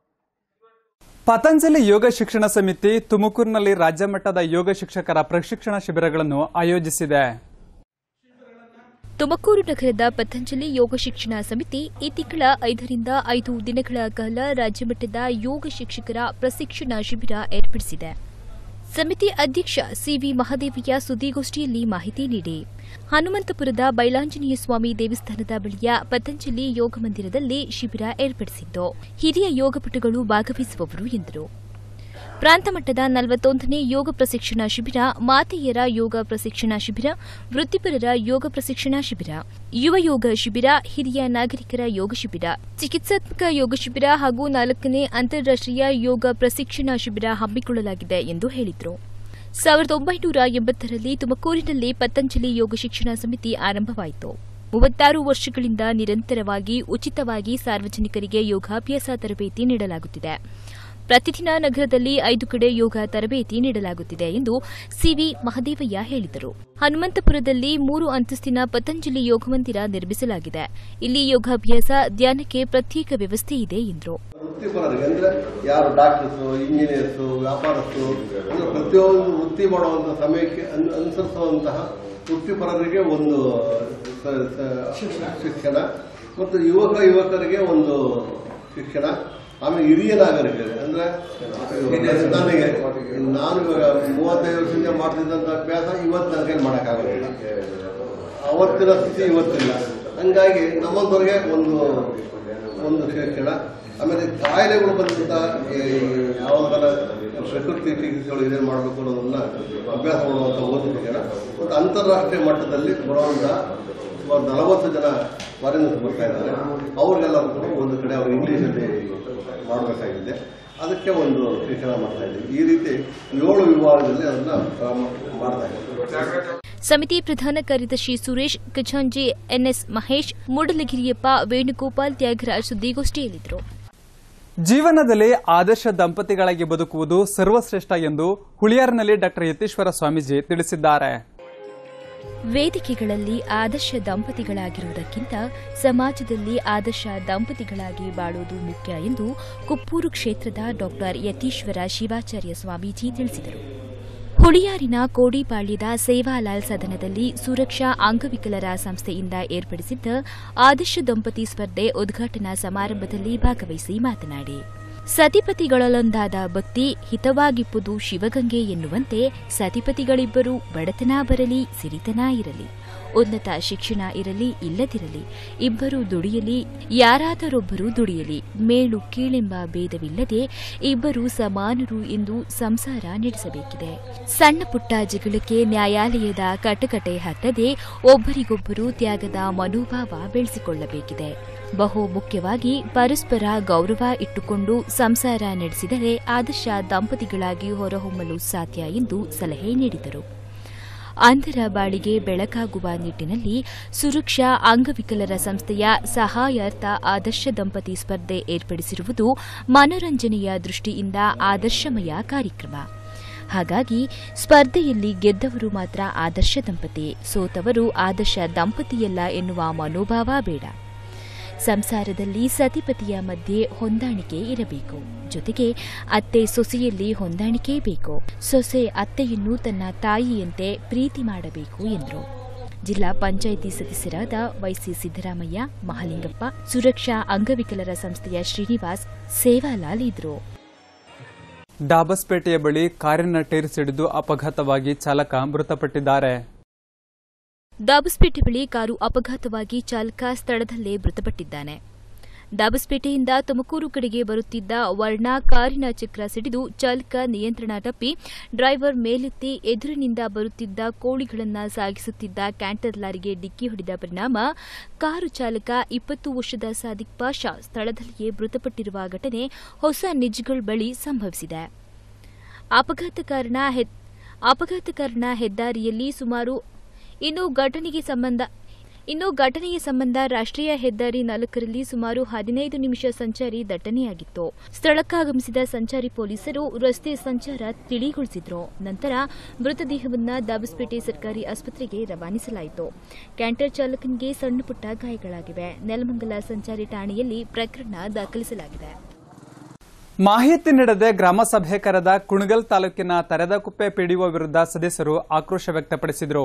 Speaker 1: ಪತಂಜಲಿ ಯೋಗ ಶಿಕ್ಷಣ ಸಮಿತಿ ತುಮಕೂರಿನಲ್ಲಿ ರಾಜ್ಯ ಮಟ್ಟದ ಯೋಗ ಶಿಕ್ಷಕರ ಪ್ರಶಿಕ್ಷಣ ಶಿಬಿರಗಳನ್ನು ಆಯೋಜಿಸಿದೆ
Speaker 2: ತುಮಕೂರು ನಗರದ ಪತಂಜಲಿ ಯೋಗ ಶಿಕ್ಷಣ ಸಮಿತಿ ಈ ತಿಂಗಳ ಐದರಿಂದ ಐದು ದಿನಗಳ ಕಾಲ ರಾಜ್ಯಮಟ್ಟದ ಯೋಗ ಶಿಕ್ಷಕರ ಪ್ರಶಿಕ್ಷಣ ಶಿಬಿರ ಏರ್ಪಡಿಸಿದೆ ಸಮಿತಿ ಅಧ್ಯಕ್ಷ ಸಿವಿ ಮಹದೇವಯ್ಯ ಸುದ್ದಿಗೋಷ್ಠಿಯಲ್ಲಿ ಮಾಹಿತಿ ನೀಡಿ ಹನುಮಂತಪುರದ ಬೈಲಾಂಜನೇಯ ಸ್ವಾಮಿ ದೇವಸ್ಥಾನದ ಬಳಿಯ ಪತಂಜಲಿ ಯೋಗ ಮಂದಿರದಲ್ಲಿ ಶಿಬಿರ ಏರ್ಪಡಿಸಿದ್ದು ಹಿರಿಯ ಯೋಗಪಟುಗಳು ಭಾಗವಹಿಸುವವರು ಎಂದರು ಪ್ರಾಂತ ಮಟ್ಟದ ನಲವತ್ತೊಂದನೇ ಯೋಗ ಪ್ರಶಿಕ್ಷಣ ಶಿಬಿರ ಮಾತೆಯರ ಯೋಗ ಪ್ರಶಿಕ್ಷಣ ಶಿಬಿರ ವೃತ್ತಿಪರರ ಯೋಗ ಪ್ರಶಿಕ್ಷಣ ಶಿಬಿರ ಯುವ ಯೋಗ ಶಿಬಿರ ಹಿರಿಯ ನಾಗರಿಕರ ಯೋಗ ಶಿಬಿರ ಚಿಕಿತ್ಸಾತ್ಮಕ ಯೋಗ ಶಿಬಿರ ಹಾಗೂ ನಾಲ್ಕನೇ ಅಂತಾರಾಷ್ಟೀಯ ಯೋಗ ಪ್ರಶಿಕ್ಷಣ ಶಿಬಿರ ಹಮ್ಮಿಕೊಳ್ಳಲಾಗಿದೆ ಎಂದು ಹೇಳಿದರು ಸಾವಿರದ ಒಂಬೈನೂರ ಎಂಬತ್ತರಲ್ಲಿ ತುಮಕೂರಿನಲ್ಲಿ ಪತಂಜಲಿ ಯೋಗ ಶಿಕ್ಷಣ ಸಮಿತಿ ಆರಂಭವಾಯಿತು ಮೂವತ್ತಾರು ವರ್ಷಗಳಿಂದ ನಿರಂತರವಾಗಿ ಉಚಿತವಾಗಿ ಸಾರ್ವಜನಿಕರಿಗೆ ಯೋಗಾಭ್ಯಾಸ ತರಬೇತಿ ನೀಡಲಾಗುತ್ತಿದೆ ಪ್ರತಿದಿನ ನಗರದಲ್ಲಿ ಐದು ಕಡೆ ಯೋಗ ತರಬೇತಿ ನೀಡಲಾಗುತ್ತಿದೆ ಎಂದು ಸಿವಿ ಮಹದೇವಯ್ಯ ಹೇಳಿದರು ಹನುಮಂತಪುರದಲ್ಲಿ ಮೂರು ಅಂತಸ್ತಿನ ಪತಂಜಲಿ ಯೋಗ ಮಂದಿರ ನಿರ್ಮಿಸಲಾಗಿದೆ ಇಲ್ಲಿ ಯೋಗಾಭ್ಯಾಸ ಧ್ಯಾನಕ್ಕೆ ಪ್ರತ್ಯೇಕ ವ್ಯವಸ್ಥೆ ಇದೆ ಎಂದರು
Speaker 8: ವೃತ್ತಿಪರರಿಗೆ ಅಂದ್ರೆ ಯಾರು ಡಾಕ್ಟರ್ಸು ಇಂಜಿನಿಯರ್ಸು ವ್ಯಾಪಾರಸ್ಥರು ಅಂದ್ರೆ ಪ್ರತಿಯೊಂದು ವೃತ್ತಿ ಮಾಡುವಂತಹ ಸಮಯಕ್ಕೆ ಅನ್- ಅನುಸರಿಸುವಂತಹ ವೃತ್ತಿಪರರಿಗೆ ಒಂದು ಸ- ಸ- ಶಿಕ್ಷಣ ಮತ್ತು ಯುವಕ ಯುವಕರಿಗೆ ಒಂದು ಶಿಕ್ಷಣ ಆಮೇಲೆ ಹಿರಿಯ ನಾಗರಿಕರಿಗೆ ಅಂದ್ರೆ ನನಗೆ ನಾನು ಇವಾಗ ಮೂವತ್ತೈದು ವರ್ಷದಿಂದ ಮಾಡ್ತಿದ್ದಂಥ ಅಭ್ಯಾಸ ಇವತ್ತು ನನಗೆ ಮಾಡೋಕ್ಕಾಗೋದಿಲ್ಲ ಅವತ್ತಿನ ಸ್ಥಿತಿ ಇವತ್ತಿಲ್ಲ ಹಂಗಾಗಿ ನಮ್ಮಂತವ್ರಿಗೆ ಒಂದು ಒಂದು ಶಿಕ್ಷಣ ಆಮೇಲೆ ಕಾಯಿಲೆಗಳು ಬಂದಂತ ಯಾವುದರ ಪ್ರಕೃತಿ ಚಿಕಿತ್ಸೆಗಳು ಏನೇನು ಮಾಡಬೇಕು ಅನ್ನೋದನ್ನ ಅಭ್ಯಾಸ ಮಾಡುವಂಥ ಒಂದು ಶಿಕ್ಷಣ ಮತ್ತು ಅಂತಾರಾಷ್ಟ್ರೀಯ ಮಟ್ಟದಲ್ಲಿ ಬರುವಂತ ಸುಮಾರು ನಲವತ್ತು ಜನ ಫಾರಿನರ್ಸ್ ಬರ್ತಾ ಇದ್ದಾರೆ ಅವ್ರಿಗೆಲ್ಲರೂ ಕೂಡ ಒಂದು ಕಡೆ ಅವರು ಇಂಗ್ಲೀಷಲ್ಲಿ ಮಾಡಬೇಕಾಗಿದೆ ಅದಕ್ಕೆ ಒಂದು ಶಿಕ್ಷಣ ಮಾಡ್ತಾ ಇದ್ದೀವಿ ಈ ರೀತಿ ಏಳು ವಿಭಾಗದಲ್ಲಿ ಅದನ್ನ ಪ್ರಾರಂಭ ಮಾಡ್ತಾ ಇದ್ದೀವಿ
Speaker 2: ಸಮಿತಿ ಪ್ರಧಾನ ಕಾರ್ಯದರ್ಶಿ ಸುರೇಶ್ ಖಜಾಂಜಿ ಎನ್ಎಸ್ ಮಹೇಶ್ ಮೂಡಲಗಿರಿಯಪ್ಪ ವೇಣುಗೋಪಾಲ್ ತ್ಯಾಗರಾಜ್ ಸುದ್ದಿಗೋಷ್ಠಿಯಲ್ಲಿದ್ದರು
Speaker 1: ಜೀವನದಲ್ಲಿ ಆದರ್ಶ ದಂಪತಿಗಳಾಗಿ ಬದುಕುವುದು ಸರ್ವಶ್ರೇಷ್ಠ ಎಂದು ಹುಳಿಯಾರಿನಲ್ಲಿ ಡಾಕ್ಟರ್ ಯತೀಶ್ವರ ಸ್ವಾಮೀಜಿ ತಿಳಿಸಿದ್ದಾರೆ
Speaker 2: ವೇದಿಕೆಗಳಲ್ಲಿ ಆದರ್ಶ ದಂಪತಿಗಳಾಗಿರುವುದಕ್ಕಿಂತ ಸಮಾಜದಲ್ಲಿ ಆದರ್ಶ ದಂಪತಿಗಳಾಗಿ ಬಾಳುವುದು ಮುಖ್ಯ ಎಂದು ಕುಪ್ಪೂರು ಕ್ಷೇತ್ರದ ಡಾಕ್ಟರ್ ಯತೀಶ್ವರ ಶಿವಾಚಾರ್ಯ ಸ್ವಾಮೀಜಿ ತಿಳಿಸಿದರು ಹುಳಿಯಾರಿನ ಕೋಡಿಪಾಳ್ಯದ ಸೇವಾಲಾಲ್ ಸದನದಲ್ಲಿ ಸುರಕ್ಷಾ ಅಂಗವಿಕಲರ ಸಂಸ್ಥೆಯಿಂದ ಏರ್ಪಡಿಸಿದ್ದ ಆದರ್ಶ ದಂಪತಿ ಸ್ಪರ್ಧೆ ಉದ್ಘಾಟನಾ ಸಮಾರಂಭದಲ್ಲಿ ಭಾಗವಹಿಸಿ ಮಾತನಾಡಿ ಸತಿಪತಿಗಳಲ್ಲೊಂದಾದ ಭಕ್ತಿ ಹಿತವಾಗಿಪ್ಪುದು ಶಿವಗಂಗೆ ಎನ್ನುವಂತೆ ಸತಿಪತಿಗಳಿಬ್ಬರು ಬಡತನ ಬರಲಿ ಸಿರಿತನ ಇರಲಿ ಉನ್ನತ ಶಿಕ್ಷಣ ಇರಲಿ ಇಲ್ಲದಿರಲಿ ಇಬ್ಬರು ದುಡಿಯಲಿ ಯಾರಾದರೊಬ್ಬರು ದುಡಿಯಲಿ ಮೇಲು ಕೀಳೆಂಬ ಭೇದವಿಲ್ಲದೆ ಇಬ್ಬರು ಸಮಾನರು ಎಂದು ಸಂಸಾರ ನಡೆಸಬೇಕಿದೆ ಸಣ್ಣ ಪುಟ್ಟ ಜಗಳಕ್ಕೆ ನ್ಯಾಯಾಲಯದ ಕಟಕಟೆ ಹತ್ತದೆ ಒಬ್ಬರಿಗೊಬ್ಬರು ತ್ಯಾಗದ ಮನೋಭಾವ ಬೆಳೆಸಿಕೊಳ್ಳಬೇಕಿದೆ ಬಹು ಮುಖ್ಯವಾಗಿ ಪರಸ್ಪರ ಗೌರವ ಇಟ್ಟುಕೊಂಡು ಸಂಸಾರ ನಡೆಸಿದರೆ ಆದರ್ಶ ದಂಪತಿಗಳಾಗಿ ಹೊರಹೊಮ್ಮಲು ಸಾಧ್ಯ ಎಂದು ಸಲಹೆ ನೀಡಿದರು ಅಂಧರ ಬಾಳಿಗೆ ಬೆಳಕಾಗುವ ನಿಟ್ಟಿನಲ್ಲಿ ಸುರಕ್ಷಾ ಅಂಗವಿಕಲರ ಸಂಸ್ಥೆಯ ಸಹಾಯಾರ್ಥ ಆದರ್ಶ ದಂಪತಿ ಸ್ಪರ್ಧೆ ಏರ್ಪಡಿಸಿರುವುದು ಮನೋರಂಜನೆಯ ದೃಷ್ಟಿಯಿಂದ ಆದರ್ಶಮಯ ಕಾರ್ಯಕ್ರಮ ಹಾಗಾಗಿ ಸ್ಪರ್ಧೆಯಲ್ಲಿ ಗೆದ್ದವರು ಮಾತ್ರ ಆದರ್ಶ ದಂಪತಿ ಸೋತವರು ಆದರ್ಶ ದಂಪತಿಯಲ್ಲ ಎನ್ನುವ ಮನೋಭಾವ ಬೇಡ ಸಂಸಾರದಲ್ಲಿ ಸತಿಪತಿಯ ಮಧ್ಯೆ ಹೊಂದಾಣಿಕೆ ಇರಬೇಕು ಜೊತೆಗೆ ಅತ್ತೆ ಸೊಸೆಯಲ್ಲಿ ಹೊಂದಾಣಿಕೆ ಬೇಕು ಸೊಸೆ ಅತ್ತೆಯನ್ನು ತನ್ನ ತಾಯಿಯಂತೆ ಪ್ರೀತಿ ಮಾಡಬೇಕು ಎಂದರು ಜಿಲ್ಲಾ ಪಂಚಾಯಿತಿ ಸದಸ್ಯರಾದ ವೈಸಿ ಸಿದ್ದರಾಮಯ್ಯ ಮಹಾಲಿಂಗಪ್ಪ ಸುರಕ್ಷಾ ಅಂಗವಿಕಲರ ಸಂಸ್ಥೆಯ ಶ್ರೀನಿವಾಸ್ ಸೇವಾಲಾಲ್ ಇದ್ರು
Speaker 1: ಡಾಬಸ್ಪೇಟೆಯ ಬಳಿ ಕಾರಿನ ಟೈರ್ ಸಿಡಿದು ಅಪಘಾತವಾಗಿ ಚಾಲಕ ಮೃತಪಟ್ಟಿದ್ದಾರೆ
Speaker 2: ದಾಬಸ್ಪೇಟೆ ಬಳಿ ಕಾರು ಅಪಘಾತವಾಗಿ ಚಾಲಕ ಸ್ಥಳದಲ್ಲೇ ಮೃತಪಟ್ಟಿದ್ದಾನೆ ದಾಬಸ್ಪೇಟೆಯಿಂದ ತುಮಕೂರು ಕಡೆಗೆ ಬರುತ್ತಿದ್ದ ವರ್ಣ ಕಾರಿನ ಚಕ್ರ ಸಿಡಿದು ಚಾಲಕ ನಿಯಂತ್ರಣ ತಪ್ಪಿ ಡ್ರೈವರ್ ಮೇಲೆತ್ತಿ ಎದುರಿನಿಂದ ಬರುತ್ತಿದ್ದ ಕೋಳಿಗಳನ್ನು ಸಾಗಿಸುತ್ತಿದ್ದ ಕ್ಯಾಂಟರ್ ಲಾರಿಗೆ ಡಿಕ್ಕಿ ಹೊಡೆದ ಪರಿಣಾಮ ಕಾರು ಚಾಲಕ ಇಪ್ಪತ್ತು ವರ್ಷದ ಸಾದಿಕ್ ಪಾಷಾ ಸ್ಥಳದಲ್ಲಿಯೇ ಮೃತಪಟ್ಟಿರುವ ಘಟನೆ ಹೊಸ ನಿಜ್ಗಳ್ ಬಳಿ ಸಂಭವಿಸಿದೆ ಅಪಘಾತ ಕಾರಣ ಹೆದ್- ಅಪಘಾತ ಕಾರಣ ಹೆದ್ದಾರಿಯಲ್ಲಿ ಸುಮಾರು ಇನ್ನು ಘಟನೆಗೆ ಸಂಬಂಧ ಇನ್ನು ಘಟನೆಯ ಸಂಬಂಧ ರಾಷ್ಟ್ರೀಯ ಹೆದ್ದಾರಿ ನಾಲ್ಕರಲ್ಲಿ ಸುಮಾರು ಹದಿನೈದು ನಿಮಿಷ ಸಂಚಾರಿ ದಟ್ಟಣೆಯಾಗಿತ್ತು ಸ್ಥಳಕ್ಕಾಗಮಿಸಿದ ಸಂಚಾರಿ ಪೊಲೀಸರು ರಸ್ತೆ ಸಂಚಾರ ತಿಳಿಗೊಳಿಸಿದ್ರು ನಂತರ ಮೃತದೇಹವನ್ನು ದಾಬಸ್ಪೇಟೆ ಸರ್ಕಾರಿ ಆಸ್ಪತ್ರೆಗೆ ರವಾನಿಸಲಾಯಿತು ಕ್ಯಾಂಟರ್ ಚಾಲಕನಿಗೆ ಸಣ್ಣಪುಟ್ಟ ಗಾಯಗಳಾಗಿವೆ ನೆಲಮಂಗಲ ಸಂಚಾರಿ ಠಾಣೆಯಲ್ಲಿ ಪ್ರಕರಣ ದಾಖಲಿಸಲಾಗಿದೆ
Speaker 1: ಮಾಹಿತಿ ನೀಡದೆ ಗ್ರಾಮ ಸಭೆ ಕರೆದ ಕುಣಗಲ್ ತಾಲೂಕಿನ ತರೆದಕುಪ್ಪೆ ಪಿಡಿಒ ವಿರುದ್ಧ ಸದಸ್ಯರು ಆಕ್ರೋಶ ವ್ಯಕ್ತಪಡಿಸಿದರು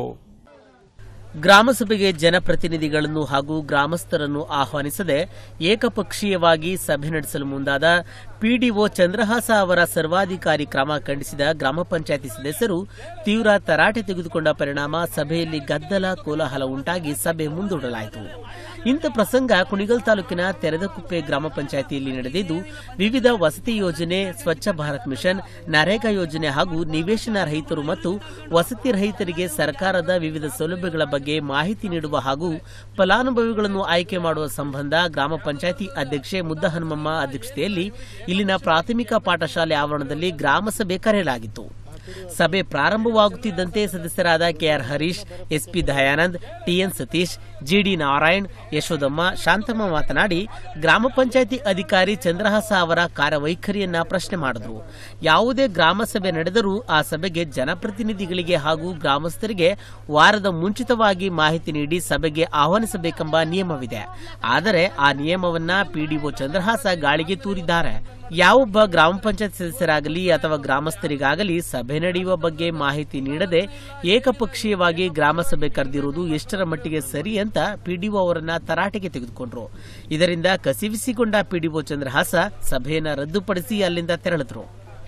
Speaker 9: ಗ್ರಾಮಸಭೆಗೆ ಜನಪ್ರತಿನಿಧಿಗಳನ್ನು ಹಾಗೂ ಗ್ರಾಮಸ್ಥರನ್ನು ಆಹ್ವಾನಿಸದೆ ಏಕಪಕ್ಷೀಯವಾಗಿ ಸಭೆ ನಡೆಸಲು ಮುಂದಾದ ಪಿಡಿಒ ಚಂದ್ರಹಾಸ ಅವರ ಸರ್ವಾಧಿಕಾರಿ ಕ್ರಮ ಖಂಡಿಸಿದ ಗ್ರಾಮ ಪಂಚಾಯತಿ ಸದಸ್ಯರು ತೀವ್ರ ತರಾಟೆ ತೆಗೆದುಕೊಂಡ ಪರಿಣಾಮ ಸಭೆಯಲ್ಲಿ ಗದ್ದಲ ಕೋಲಾಹಲ ಉಂಟಾಗಿ ಸಭೆ ಮುಂದೂಡಲಾಯಿತು ಇಂಥ ಪ್ರಸಂಗ ಕುಣಿಗಲ್ ತಾಲೂಕಿನ ತೆರೆದಕುಪ್ಪೆ ಗ್ರಾಮ ಪಂಚಾಯಿತಿಯಲ್ಲಿ ನಡೆದಿದ್ದು ವಿವಿಧ ವಸತಿ ಯೋಜನೆ ಸ್ವಚ್ಛ ಭಾರತ್ ಮಿಷನ್ ನರೇಗಾ ಯೋಜನೆ ಹಾಗೂ ನಿವೇಶನ ರಹಿತರು ಮತ್ತು ವಸತಿ ರಹಿತರಿಗೆ ಸರ್ಕಾರದ ವಿವಿಧ ಸೌಲಭ್ಯಗಳ ಬಗ್ಗೆ ಮಾಹಿತಿ ನೀಡುವ ಹಾಗೂ ಫಲಾನುಭವಿಗಳನ್ನು ಆಯ್ಕೆ ಮಾಡುವ ಸಂಬಂಧ ಗ್ರಾಮ ಪಂಚಾಯಿತಿ ಅಧ್ಯಕ್ಷೆ ಮುದ್ದಹನುಮಮ್ಮ ಅಧ್ಯಕ್ಷತೆಯಲ್ಲಿ ಇಲ್ಲಿನ ಪ್ರಾಥಮಿಕ ಪಾಠಶಾಲೆ ಆವರಣದಲ್ಲಿ ಗ್ರಾಮ ಸಭೆ ಕರೆಯಲಾಗಿತ್ತು ಸಭೆ ಪ್ರಾರಂಭವಾಗುತ್ತಿದ್ದಂತೆ ಸದಸ್ಯರಾದ KR Harish SP Dayanand TN Satish GD Narayan Yashodamma Shanthamma ಮಾತನಾಡಿ ಗ್ರಾಮ ಪಂಚಾಯಿತಿ ಅಧಿಕಾರಿ ಚಂದ್ರಹಾಸ ಅವರ ಕಾರ್ಯವೈಖರಿಯನ್ನ ಪ್ರಶ್ನೆ ಮಾಡಿದ್ರು ಯಾವುದೇ ಗ್ರಾಮ ಸಭೆ ನಡೆದರೂ ಆ ಸಭೆಗೆ ಜನಪ್ರತಿನಿಧಿಗಳಿಗೆ ಹಾಗೂ ಗ್ರಾಮಸ್ಥರಿಗೆ ವಾರದ ಮುಂಚಿತವಾಗಿ ಮಾಹಿತಿ ನೀಡಿ ಸಭೆಗೆ ಆಹ್ವಾನಿಸಬೇಕೆಂಬ ನಿಯಮವಿದೆ ಆದರೆ ಆ ನಿಯಮವನ್ನ ಪಿಡಿಒ ಚಂದ್ರಹಾಸ ಗಾಳಿಗೆ ತೂರಿದ್ದಾರೆ ಯಾವೊಬ್ಬ ಗ್ರಾಮ ಪಂಚಾಯತ್ ಸದಸ್ಯರಾಗಲಿ ಅಥವಾ ಗ್ರಾಮಸ್ಥರಿಗಾಗಲಿ ಸಭೆ ನಡೆಯುವ ಬಗ್ಗೆ ಮಾಹಿತಿ ನೀಡದೆ ಏಕಪಕ್ಷೀಯವಾಗಿ ಗ್ರಾಮ ಸಭೆ ಕರೆದಿರುವುದು ಎಷ್ಟರ ಮಟ್ಟಿಗೆ ಸರಿ ಅಂತ ಪಿಡಿಒ ಅವರನ್ನ ತರಾಟೆಗೆ ತೆಗೆದುಕೊಂಡ್ರು ಇದರಿಂದ ಕಸಿವಿಸಿಕೊಂಡ ಪಿಡಿಒ ಚಂದ್ರಹಾಸ ಸಭೆಯನ್ನ ರದ್ದುಪಡಿಸಿ ಅಲ್ಲಿಂದ ತೆರಳಿದ್ರು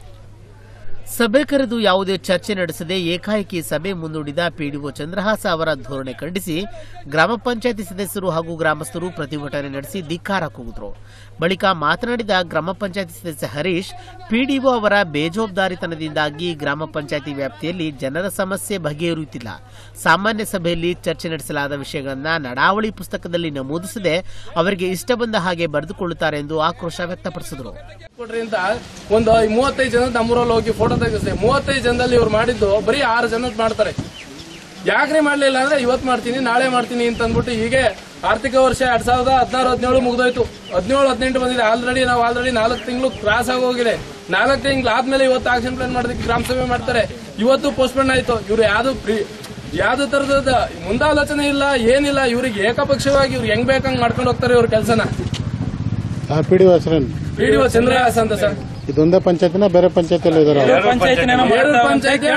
Speaker 9: ಸಭೆ ಕರೆದು ಯಾವುದೇ ಚರ್ಚೆ ನಡೆಸದೆ ಏಕಾಏಕಿ ಸಭೆ ಮುಂದೂಡಿದ ಪಿಡಿಒ ಚಂದ್ರಹಾಸ ಅವರ ಧೋರಣೆ ಖಂಡಿಸಿ ಗ್ರಾಮ ಪಂಚಾಯತಿ ಸದಸ್ಯರು ಹಾಗೂ ಗ್ರಾಮಸ್ಥರು ಪ್ರತಿಭಟನೆ ನಡೆಸಿ ಧಿಕ್ಕಾರ ಕೂಗಿದ್ರು ಬಳಿಕ ಮಾತನಾಡಿದ ಗ್ರಾಮ ಪಂಚಾಯತಿ ಸದಸ್ಯ ಹರೀಶ್ ಪಿಡಿಒ ಅವರ ಬೇಜವಾಬ್ದಾರಿತನದಿಂದಾಗಿ ಗ್ರಾಮ ಪಂಚಾಯತಿ ವ್ಯಾಪ್ತಿಯಲ್ಲಿ ಜನರ ಸಮಸ್ಯೆ ಬಗೆಹರಿಯುತ್ತಿಲ್ಲ ಸಾಮಾನ್ಯ ಸಭೆಯಲ್ಲಿ ಚರ್ಚೆ ನಡೆಸಲಾದ ವಿಷಯಗಳನ್ನ ನಡಾವಳಿ ಪುಸ್ತಕದಲ್ಲಿ ನಮೂದಿಸದೆ ಅವರಿಗೆ ಇಷ್ಟ ಬಂದ ಹಾಗೆ ಬರೆದುಕೊಳ್ಳುತ್ತಾರೆ ಎಂದು ಆಕ್ರೋಶ ವ್ಯಕ್ತಪಡಿಸಿದರು
Speaker 10: ಕೊಡ್ರಿ ಅಂತ ಒಂದು ಮೂವತ್ತೈದು ಜನ ನಮ್ಮೂರಲ್ಲಿ ಹೋಗಿ ಫೋಟೋ ತೆಗಿಸ್ದೆ ಮೂವತ್ತೈದು ಜನದಲ್ಲಿ ಇವ್ರು ಮಾಡಿದ್ದು ಬರೀ ಆರು ಜನಕ್ಕೆ ಮಾಡ್ತಾರೆ ಯಾಕ್ರಿ ಮಾಡ್ಲಿಲ್ಲ ಅಂದ್ರೆ ಇವತ್ ಮಾಡ್ತೀನಿ ನಾಳೆ ಮಾಡ್ತೀನಿ ಅಂತ ಅಂದ್ಬಿಟ್ಟು ಹೀಗೆ ಆರ್ಥಿಕ ವರ್ಷ ಎರಡ್ ಸಾವಿರದ ಹದಿನಾರು ಹದಿನೇಳು ಮುಗಿದೋಯ್ತು ಹದಿನೇಳು ಹದಿನೆಂಟು ಬಂದಿದೆ ಆಲ್ರೆಡಿ ನಾವು ಆಲ್ರೆಡಿ ನಾಲ್ಕು ತಿಂಗಳು ಕ್ರಾಸ್ ಆಗಿ ಹೋಗಿದೆ ನಾಲ್ಕು ತಿಂಗಳು ಆದ್ಮೇಲೆ ಇವತ್ತು ಆಕ್ಷನ್ ಪ್ಲಾನ್ ಮಾಡೋದಕ್ಕೆ ಗ್ರಾಮ ಸಭೆ ಮಾಡ್ತಾರೆ ಇವತ್ತು ಪೋಸ್ಟ್ಪೋನ್ ಆಯ್ತು ಇವ್ರು ಯಾವ್ದು ಪ್ರೀ ಯಾವ್ದು ತರದ ಮುಂದಾಲೋಚನೆ ಇಲ್ಲ ಏನಿಲ್ಲ ಇವ್ರಿಗೆ ಏಕಪಕ್ಷವಾಗಿ ಇವ್ರು ಹೆಂಗ್ ಬೇಕಂಗ್ ಮಾಡ್ಕೊಂಡು ಹೋಗ್ತಾರೆ ಇವ್ರ ಕೆಲಸನ
Speaker 11: ಆ ಪಿ ಡಿ ಹೆಸರೇನು
Speaker 10: ಪಿಡಿಒ ಚಂದ್ರಹಾಸ್ ಅಂತ ಸರ್
Speaker 11: ಇದೊಂದೇ ಪಂಚಾಯತಿನ ಬೇರೆ ಪಂಚಾಯತಿಯಲ್ಲಿ ಇದಾರ
Speaker 10: ಎರಡು ಪಂಚಾಯ್ತಿ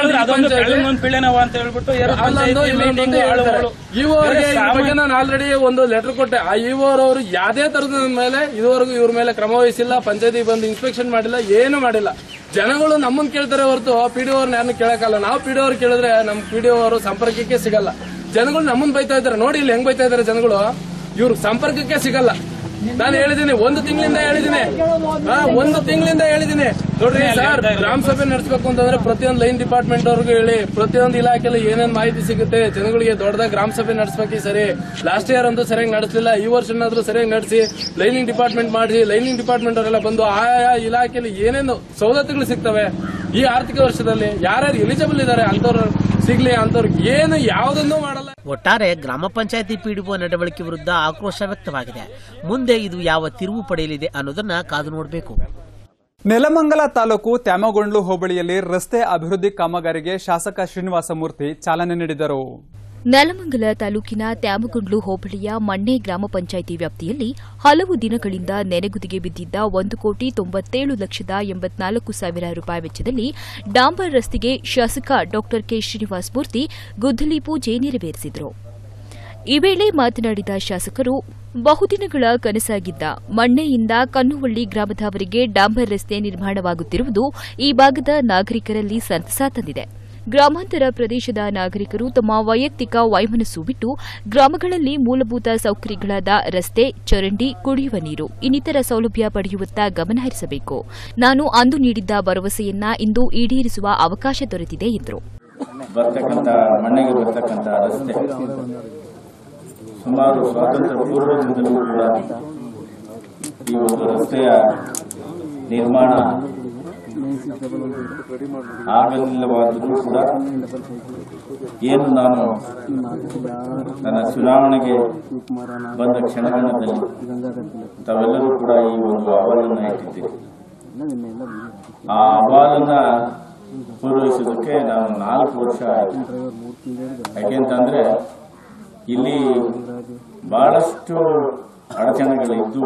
Speaker 10: ಅಲ್ಲೊಂದು ಇಲ್ಲೊಂದು ಹೇಳ್ತಾರೆ. ಇಒ ಅವ್ರಿಗೆ ಇದ್ರ ಬಗ್ಗೆ ನಾನು ಆಲ್ರೆಡಿ ಒಂದು ಲೆಟರ್ ಕೊಟ್ಟೆ ಆ ಇಒ ಅವರು ಯಾವ್ದೇ ತರದ ಮೇಲೆ ಇದುವರೆಗೂ ಇವ್ರ ಮೇಲೆ ಕ್ರಮ ವಹಿಸಿಲ್ಲ ಪಂಚಾಯತಿ ಬಂದು ಇನ್ಸ್ಪೆಕ್ಷನ್ ಮಾಡಿಲ್ಲ ಏನು ಮಾಡಿಲ್ಲ ಜನಗಳು ನಮ್ಮನ್ನ ಕೇಳ್ತಾರೆ ಹೊರತು ಪಿಡಿಒ ಅವ್ರನ್ನ ಯಾರನ್ನು ಕೇಳಕ್ಕಲ್ಲ ನಾವು ಪಿಡಿಒ ಅವ್ರು ಕೇಳಿದ್ರೆ ನಮ್ ಪಿಡಿಒ ಅವರು ಸಂಪರ್ಕಕ್ಕೆ ಸಿಗಲ್ಲ ಜನಗಳು ನಮ್ಮನ್ನ ಬೈತಾ ಇದಾರೆ ನೋಡಿ ಇಲ್ಲಿ ಹೆಂಗ್ ಬೈತಾ ಇದಾರೆ ಜನಗಳು ಇವ್ರ ಸಂಪರ್ಕಕ್ಕೆ ಸಿಗಲ್ಲ ನಾನು ಹೇಳಿದ್ದೀನಿ ಒಂದು ತಿಂಗಳಿಂದ ಹೇಳಿದ್ದೀನಿ ಹಾ ಒಂದು ತಿಂಗಳಿಂದ ಹೇಳಿದ್ದೀನಿ ನೋಡ್ರಿ ಸರ್ ಗ್ರಾಮ ಸಭೆ ನಡೆಸಬೇಕು ಅಂತಂದ್ರೆ ಪ್ರತಿಯೊಂದು ಲೈನ್ ಡಿಪಾರ್ಟ್ಮೆಂಟ್ ಅವ್ರಿಗೂ ಹೇಳಿ ಪ್ರತಿಯೊಂದು ಇಲಾಖೆಯಲ್ಲಿ ಏನೇನ್ ಮಾಹಿತಿ ಸಿಗುತ್ತೆ ಜನಗಳಿಗೆ ದೊಡ್ಡದಾಗಿ ಗ್ರಾಮ ಸಭೆ ನಡೆಸಬೇಕು ಈ ಸರಿ ಲಾಸ್ಟ್ ಇಯರ್ ಅಂತೂ ಸರಿಯಾಗಿ ನಡೆಸಲಿಲ್ಲ ಈ ವರ್ಷನಾದ್ರೂ ಸರಿಯಾಗಿ ನಡೆಸಿ ಲೈನಿಂಗ್ ಡಿಪಾರ್ಟ್ಮೆಂಟ್ ಮಾಡಿಸಿ ಲೈನಿಂಗ್ ಡಿಪಾರ್ಟ್ಮೆಂಟ್ ಅವರೆಲ್ಲ ಬಂದು ಆಯಾ ಇಲಾಖೆಯಲ್ಲಿ ಏನೇನು ಸವಲತ್ತುಗಳು ಸಿಗ್ತವೆ ಈ ಆರ್ಥಿಕ ವರ್ಷದಲ್ಲಿ ಯಾರ್ಯಾರು ಎಲಿಜಿಬಲ್ ಇದ್ದಾರೆ ಅಂತವ್ರು ಸಿಗ್ಲಿ ಅಂತವ್ರಿಗೆ ಏನು ಯಾವುದನ್ನೂ ಮಾಡಲ್ಲ
Speaker 9: ಒಟ್ಟಾರೆ ಗ್ರಾಮ ಪಂಚಾಯತಿ ಪಿಡಿಒ ನಡವಳಿಕೆ ವಿರುದ್ಧ ಆಕ್ರೋಶ ವ್ಯಕ್ತವಾಗಿದೆ ಮುಂದೆ ಇದು ಯಾವ ತಿರುವು ಪಡೆಯಲಿದೆ ಅನ್ನೋದನ್ನ ಕಾದು ನೋಡಬೇಕು
Speaker 1: ನೆಲಮಂಗಲ ತಾಲೂಕು ತ್ಯಾಮಗೊಂಡ್ಲು ಹೋಬಳಿಯಲ್ಲಿ ರಸ್ತೆ ಅಭಿವೃದ್ಧಿ ಕಾಮಗಾರಿಗೆ ಶಾಸಕ ಶ್ರೀನಿವಾಸ ಮೂರ್ತಿ ಚಾಲನೆ ನೀಡಿದರು
Speaker 2: ನೆಲಮಂಗಲ ತಾಲೂಕಿನ ತ್ಯಾಮಗುಂಡ್ಲು ಹೋಬಳಿಯ ಮಣ್ಣೆ ಗ್ರಾಮ ಪಂಚಾಯಿತಿ ವ್ಯಾಪ್ತಿಯಲ್ಲಿ ಹಲವು ದಿನಗಳಿಂದ ನೆನೆಗುದಿಗೆ ಬಿದ್ದಿದ್ದ ಒಂದು ಕೋಟಿ ತೊಂಬತ್ತೇಳು ಲಕ್ಷದ ಎಂಬತ್ನಾಲ್ಕು ಸಾವಿರ ರೂಪಾಯಿ ವೆಚ್ಚದಲ್ಲಿ ಡಾಂಬರ್ ರಸ್ತೆಗೆ ಶಾಸಕ ಡಾ ಕೆ ಶ್ರೀನಿವಾಸ ಮೂರ್ತಿ ಗುದ್ದಲಿ ಪೂಜೆ ನೆರವೇರಿಸಿದರು ಈ ವೇಳೆ ಮಾತನಾಡಿದ ಶಾಸಕರು ಬಹುದಿನಗಳ ಕನಸಾಗಿದ್ದ ಮಣ್ಣೆಯಿಂದ ಕನ್ನುವಳ್ಳಿ ಗ್ರಾಮದವರೆಗೆ ಡಾಂಬರ್ ರಸ್ತೆ ನಿರ್ಮಾಣವಾಗುತ್ತಿರುವುದು ಈ ಭಾಗದ ನಾಗರಿಕರಲ್ಲಿ ಸಂತಸ ತಂದಿದೆ ಗ್ರಾಮಾಂತರ ಪ್ರದೇಶದ ನಾಗರಿಕರು ತಮ್ಮ ವೈಯಕ್ತಿಕ ವೈಮನಸ್ಸು ಬಿಟ್ಟು ಗ್ರಾಮಗಳಲ್ಲಿ ಮೂಲಭೂತ ಸೌಕರ್ಯಗಳಾದ ರಸ್ತೆ ಚರಂಡಿ ಕುಡಿಯುವ ನೀರು ಇನ್ನಿತರ ಸೌಲಭ್ಯ ಪಡೆಯುವತ್ತ ಗಮನ ಹರಿಸಬೇಕು ನಾನು ಅಂದು ನೀಡಿದ್ದ ಭರವಸೆಯನ್ನ ಇಂದು ಈಡೇರಿಸುವ ಅವಕಾಶ ದೊರೆತಿದೆ ಎಂದರು
Speaker 12: ಬರ್ತಕ್ಕಂಥ ಮಣ್ಣಿಗೆ ಬರ್ತಕ್ಕಂಥ ರಸ್ತೆ ಸುಮಾರು ಸ್ವಾತಂತ್ರ್ಯ ಪೂರ್ವದಿಂದಲೂ ಕೂಡ ಈ ಒಂದು ರಸ್ತೆಯ ನಿರ್ಮಾಣ ಆಗಲಿಲ್ಲವಾದರೂ ಕೂಡ ಏನು ನಾನು ನನ್ನ ಚುನಾವಣೆಗೆ ಬಂದ ಕ್ಷಣಗಳಲ್ಲಿ ತಾವೆಲ್ಲರೂ ಕೂಡ ಈ ಒಂದು ಅಹವಾಲನ್ನು ಇಟ್ಟಿದ್ದೀರಿ ಆ ಅಹವಾಲನ್ನ ಪೂರೈಸೋದಕ್ಕೆ ನಾನು ನಾಲ್ಕು ವರ್ಷ ಆಯಿತು ಯಾಕೆಂತಂದ್ರೆ ಇಲ್ಲಿ ಬಹಳಷ್ಟು ಅಡಚಣೆಗಳಿದ್ದು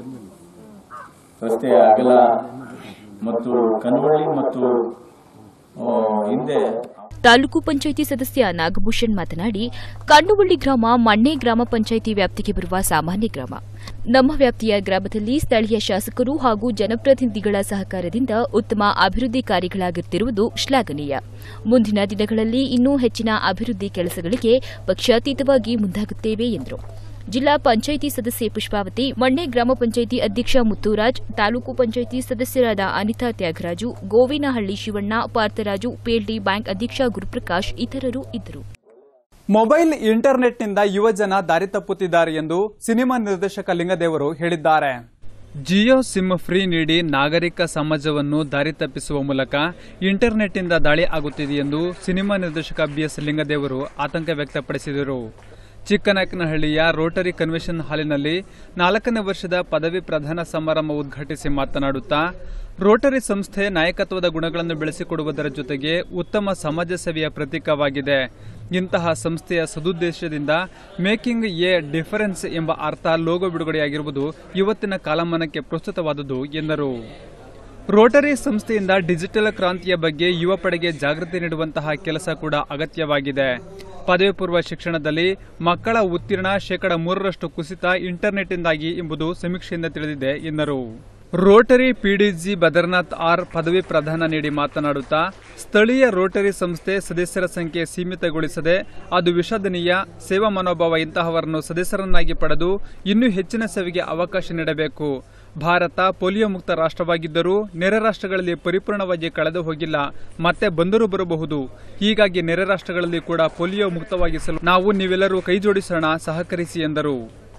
Speaker 12: ರಸ್ತೆಯ ಅಗಲ ಮತ್ತು ಕನ್ವಳ್ಳಿ ಮತ್ತು ಆ, ಹಿಂದೆ
Speaker 2: ತಾಲೂಕು ಪಂಚಾಯಿತಿ ಸದಸ್ಯ ನಾಗಭೂಷಣ್ ಮಾತನಾಡಿ ಕಂಡುವಳ್ಳಿ ಗ್ರಾಮ ಮಣ್ಣೆ ಗ್ರಾಮ ಪಂಚಾಯಿತಿ ವ್ಯಾಪ್ತಿಗೆ ಬರುವ ಸಾಮಾನ್ಯ ಗ್ರಾಮ ನಮ್ಮ ವ್ಯಾಪ್ತಿಯ ಗ್ರಾಮದಲ್ಲಿ ಸ್ಥಳೀಯ ಶಾಸಕರು ಹಾಗೂ ಜನಪ್ರತಿನಿಧಿಗಳ ಸಹಕಾರದಿಂದ ಉತ್ತಮ ಅಭಿವೃದ್ಧಿ ಕಾರ್ಯಗಳಾಗುತ್ತಿರುವುದು ಶ್ಲಾಘನೀಯ ಮುಂದಿನ ದಿನಗಳಲ್ಲಿ ಇನ್ನೂ ಹೆಚ್ಚಿನ ಅಭಿವೃದ್ಧಿ ಕೆಲಸಗಳಿಗೆ ಪಕ್ಷಾತೀತವಾಗಿ ಮುಂದಾಗುತ್ತೇವೆ ಎಂದರು ಜಿಲ್ಲಾ ಪಂಚಾಯಿತಿ ಸದಸ್ಯೆ ಪುಷ್ಪಾವತಿ ಮಣ್ಣೆ ಗ್ರಾಮ ಪಂಚಾಯಿತಿ ಅಧ್ಯಕ್ಷ ಮುತ್ತುರಾಜ್ ತಾಲೂಕು ಪಂಚಾಯಿತಿ ಸದಸ್ಯರಾದ ಅನಿತಾ ತ್ಯಾಗರಾಜು ಗೋವಿನಹಳ್ಳಿ ಶಿವಣ್ಣ ಪಾರ್ಥರಾಜು ಪಿಎಲ್ಡಿ ಬ್ಯಾಂಕ್ ಅಧ್ಯಕ್ಷ ಗುರುಪ್ರಕಾಶ್ ಇತರರು ಇದ್ದರು
Speaker 1: ಮೊಬೈಲ್ ಇಂಟರ್ನೆಟ್ನಿಂದ ಯುವಜನ ದಾರಿ ತಪ್ಪುತ್ತಿದ್ದಾರೆ ಎಂದು ಸಿನಿಮಾ ನಿರ್ದೇಶಕ ಲಿಂಗದೇವರು ಹೇಳಿದ್ದಾರೆ ಜಿಯೋ ಸಿಮ್ ಫ್ರೀ ನೀಡಿ ನಾಗರಿಕ ಸಮಾಜವನ್ನು ದಾರಿ ತಪ್ಪಿಸುವ ಮೂಲಕ ಇಂಟರ್ನೆಟ್ನಿಂದ ದಾಳಿ ಆಗುತ್ತಿದೆ ಎಂದು ಸಿನಿಮಾ ನಿರ್ದೇಶಕ ಬಿಎಸ್ ಲಿಂಗದೇವರು ಆತಂಕ ವ್ಯಕ್ತಪಡಿಸಿದರು ಚಿಕ್ಕನಾಯಕನಹಳ್ಳಿಯ ರೋಟರಿ ಕನ್ವೆನ್ಷನ್ ಹಾಲಿನಲ್ಲಿ ನಾಲ್ಕನೇ ವರ್ಷದ ಪದವಿ ಪ್ರದಾನ ಸಮಾರಂಭ ಉದ್ಘಾಟಿಸಿ ಮಾತನಾಡುತ್ತಾ ರೋಟರಿ ಸಂಸ್ಥೆ ನಾಯಕತ್ವದ ಗುಣಗಳನ್ನು ಬೆಳೆಸಿಕೊಡುವುದರ ಜೊತೆಗೆ ಉತ್ತಮ ಸಮಾಜ ಸೇವೆಯ ಪ್ರತೀಕವಾಗಿದೆ ಇಂತಹ ಸಂಸ್ಥೆಯ ಸದುದ್ದೇಶದಿಂದ ಮೇಕಿಂಗ್ ಎ ಡಿಫರೆನ್ಸ್ ಎಂಬ ಅರ್ಥ ಲೋಗೋ ಬಿಡುಗಡೆಯಾಗಿರುವುದು ಇವತ್ತಿನ ಕಾಲಮಾನಕ್ಕೆ ಪ್ರಸ್ತುತವಾದುದು ಎಂದರು ರೋಟರಿ ಸಂಸ್ಥೆಯಿಂದ ಡಿಜಿಟಲ್ ಕ್ರಾಂತಿಯ ಬಗ್ಗೆ ಯುವ ಪಡೆಗೆ ಜಾಗೃತಿ ನೀಡುವಂತಹ ಕೆಲಸ ಕೂಡ ಅಗತ್ಯವಾಗಿದೆ ಪದವಿ ಪೂರ್ವ ಶಿಕ್ಷಣದಲ್ಲಿ ಮಕ್ಕಳ ಉತ್ತೀರ್ಣ ಶೇಕಡ ಮೂರರಷ್ಟು ಕುಸಿತ ಇಂಟರ್ನೆಟ್ನಿಂದಾಗಿ ಎಂಬುದು ಸಮೀಕ್ಷೆಯಿಂದ ತಿಳಿದಿದೆ ಎಂದರು ರೋಟರಿ ಪಿಡಿಜಿ ಬದರ್ನಾಥ್ ಆರ್ ಪದವಿ ಪ್ರದಾನ ನೀಡಿ ಮಾತನಾಡುತ್ತಾ ಸ್ಥಳೀಯ ರೋಟರಿ ಸಂಸ್ಥೆ ಸದಸ್ಯರ ಸಂಖ್ಯೆ ಸೀಮಿತಗೊಳಿಸದೆ ಅದು ವಿಷಾದನೀಯ ಸೇವಾ ಮನೋಭಾವ ಇಂತಹವರನ್ನು ಸದಸ್ಯರನ್ನಾಗಿ ಪಡೆದು ಇನ್ನೂ ಹೆಚ್ಚಿನ ಸೇವೆಗೆ ಅವಕಾಶ ನೀಡಬೇಕು ಭಾರತ ಪೋಲಿಯೋ ಮುಕ್ತ ರಾಷ್ಟ್ರವಾಗಿದ್ದರೂ ನೆರೆ ರಾಷ್ಟ್ರಗಳಲ್ಲಿ ಪರಿಪೂರ್ಣವಾಗಿ ಕಳೆದು ಹೋಗಿಲ್ಲ ಮತ್ತೆ ಬಂದರೂ ಬರಬಹುದು ಹೀಗಾಗಿ ನೆರೆ ರಾಷ್ಟ್ರಗಳಲ್ಲಿ ಕೂಡ ಪೋಲಿಯೋ ಮುಕ್ತವಾಗಿಸಲು ನಾವು ನೀವೆಲ್ಲರೂ ಕೈಜೋಡಿಸೋಣ ಸಹಕರಿಸಿ ಎಂದರು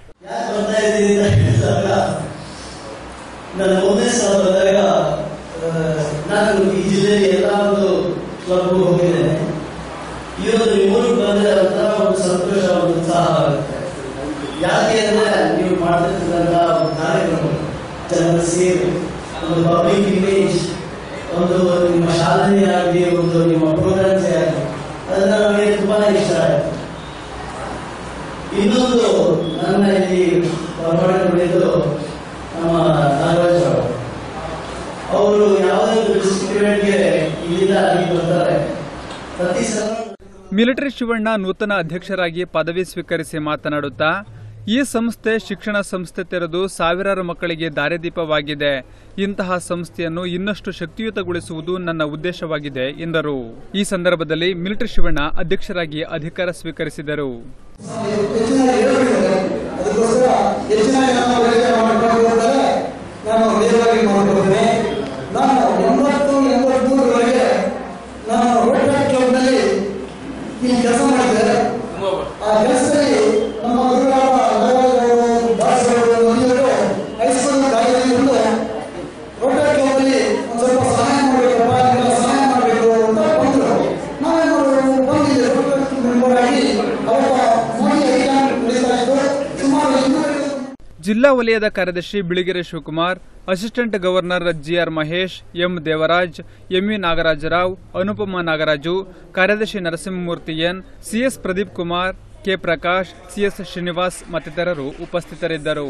Speaker 13: ನನ್ನ ಒಂದೇ ಸಲ ಬಂದಾಗ ಆ, ನಾನು ಈ ಜಿಲ್ಲೆಯಲ್ಲಿ ಎಲ್ಲ ಒಂದು ಕ್ಲಬ್ಗೂ ಹೋಗಿದ್ದೇನೆ ಇವತ್ತು ನಿಮ್ಮೂರಿಗೆ ಬಂದ್ರೆ ಒಂಥರ ಒಂದು ಸಂತೋಷ ಒಂದು ಉತ್ಸಾಹ ಆಗುತ್ತೆ ಯಾಕೆ ಅಂದ್ರೆ ನೀವು ಮಾಡ್ತಿರ್ತಕ್ಕಂಥ ಒಂದು ಕಾರ್ಯಕ್ರಮ ಜನರ ಸೇವೆ ಒಂದು ಪಬ್ಲಿಕ್ ಇಮೇಜ್ ಒಂದು ನಿಮ್ಮ ಶಾಲೆನೇ ಆಗಲಿ ಒಂದು ನಿಮ್ಮ ಪ್ರೋಗ್ರಾಮ್ಸ್ ಆಗಲಿ ಅದನ್ನ ನಮಗೆ ತುಂಬಾನೇ ಇಷ್ಟ ಆಯ್ತು ಇನ್ನೊಂದು ನನ್ನ ಇಲ್ಲಿ ಬರಮಾಡಿಕೊಂಡಿದ್ದು ನಮ್ಮ ನಾಗರಾಜ್ ಅವರು ಅವರು ಯಾವುದೇ ಒಂದು ಡಿಸ್ಟ್ರಿಕ್ಟ್ ಇವೆಂಟ್ಗೆ ಇಲ್ಲಿಂದ ಅಲ್ಲಿ ಬರ್ತಾರೆ ಪ್ರತಿ ಸಲ
Speaker 1: ಮಿಲಿಟರಿ ಶಿವಣ್ಣ ನೂತನ ಅಧ್ಯಕ್ಷರಾಗಿ ಪದವಿ ಸ್ವೀಕರಿಸಿ ಮಾತನಾಡುತ್ತಾ ಈ ಸಂಸ್ಥೆ ಶಿಕ್ಷಣ ಸಂಸ್ಥೆ ತೆರೆದು ಸಾವಿರಾರು ಮಕ್ಕಳಿಗೆ ದಾರಿದೀಪವಾಗಿದೆ ಇಂತಹ ಸಂಸ್ಥೆಯನ್ನು ಇನ್ನಷ್ಟು ಶಕ್ತಿಯುತಗೊಳಿಸುವುದು ನನ್ನ ಉದ್ದೇಶವಾಗಿದೆ ಎಂದರು ಈ ಸಂದರ್ಭದಲ್ಲಿ ಮಿಲಿಟರಿ ಶಿವಣ್ಣ ಅಧ್ಯಕ್ಷರಾಗಿ ಅಧಿಕಾರ ಸ್ವೀಕರಿಸಿದರು
Speaker 13: ಹೆಚ್ಚಿನ ಹೇಳಿದ್ದಾರೆ ಅದಕ್ಕೋಸ್ಕರ
Speaker 14: ಅದಕ್ಕೋಸ್ಕರ ಹೆಚ್ಚಿನಾಗಿ ನಾನು ಪರಿಚಯ ಮಾಡಿಕೊಳ್ಳುವುದಾದರೆ ನಾನು ನೇರವಾಗಿ ಮಾಡಿಕೊಳ್ತೇನೆ ನಾನು ಎಂಬತ್ತು ಎಂಬತ್ಮೂರರವರೆಗೆ ನಾನು ರೋಟರಿ ಕ್ಲಬ್ನಲ್ಲಿ ಇಲ್ಲಿ ಕೆಲಸ ಮಾಡಿದ್ದೆ ಆ ಕೆಲಸದಲ್ಲಿ ನಮ್ಮ ಗುರುಗಳಾದ ನಾಗರಾಜ್ ದಾಸ್ ಅವರು ಮಂಜೂರು ಹೈಸ್ಕೂಲ್ ಕಾಲೇಜಲ್ಲಿ ಒಂದು ರೋಟರಿ ಕ್ಲಬ್ನಲ್ಲಿ ಒಂದು ಸ್ವಲ್ಪ ಸಹಾಯ ಮಾಡಬೇಕಪ್ಪ ನಿಮ್ಮೆಲ್ಲ ಸಹಾಯ ಮಾಡಬೇಕು ಅಂತ ಬಂದರು ನಾವೇನು ಬಂದಿದ್ದೆ ರೋಟರಿ ಕ್ಲಬ್ ಮೆಂಬರ್ ಆಗಿ ಅವತ್ತ ಮೋದಿ ಅಭಿಯಾನ ನಡೀತಾ ಇತ್ತು ಸುಮಾರು ಇನ್ನೂರೈವತ್ತು
Speaker 1: ಜಿಲ್ಲಾ ವಲಯದ ಕಾರ್ಯದರ್ಶಿ Biligere Shivakumar assistant governor GR Mahesh M Devaraj MV Nagarajarao Anupama Nagaraju ಕಾರ್ಯದರ್ಶಿ Narasimhamurthy N CS Pradeep Kumar K Prakash CS Srinivas ಮತ್ತಿತರರು ಉಪಸ್ಥಿತರಿದ್ದರು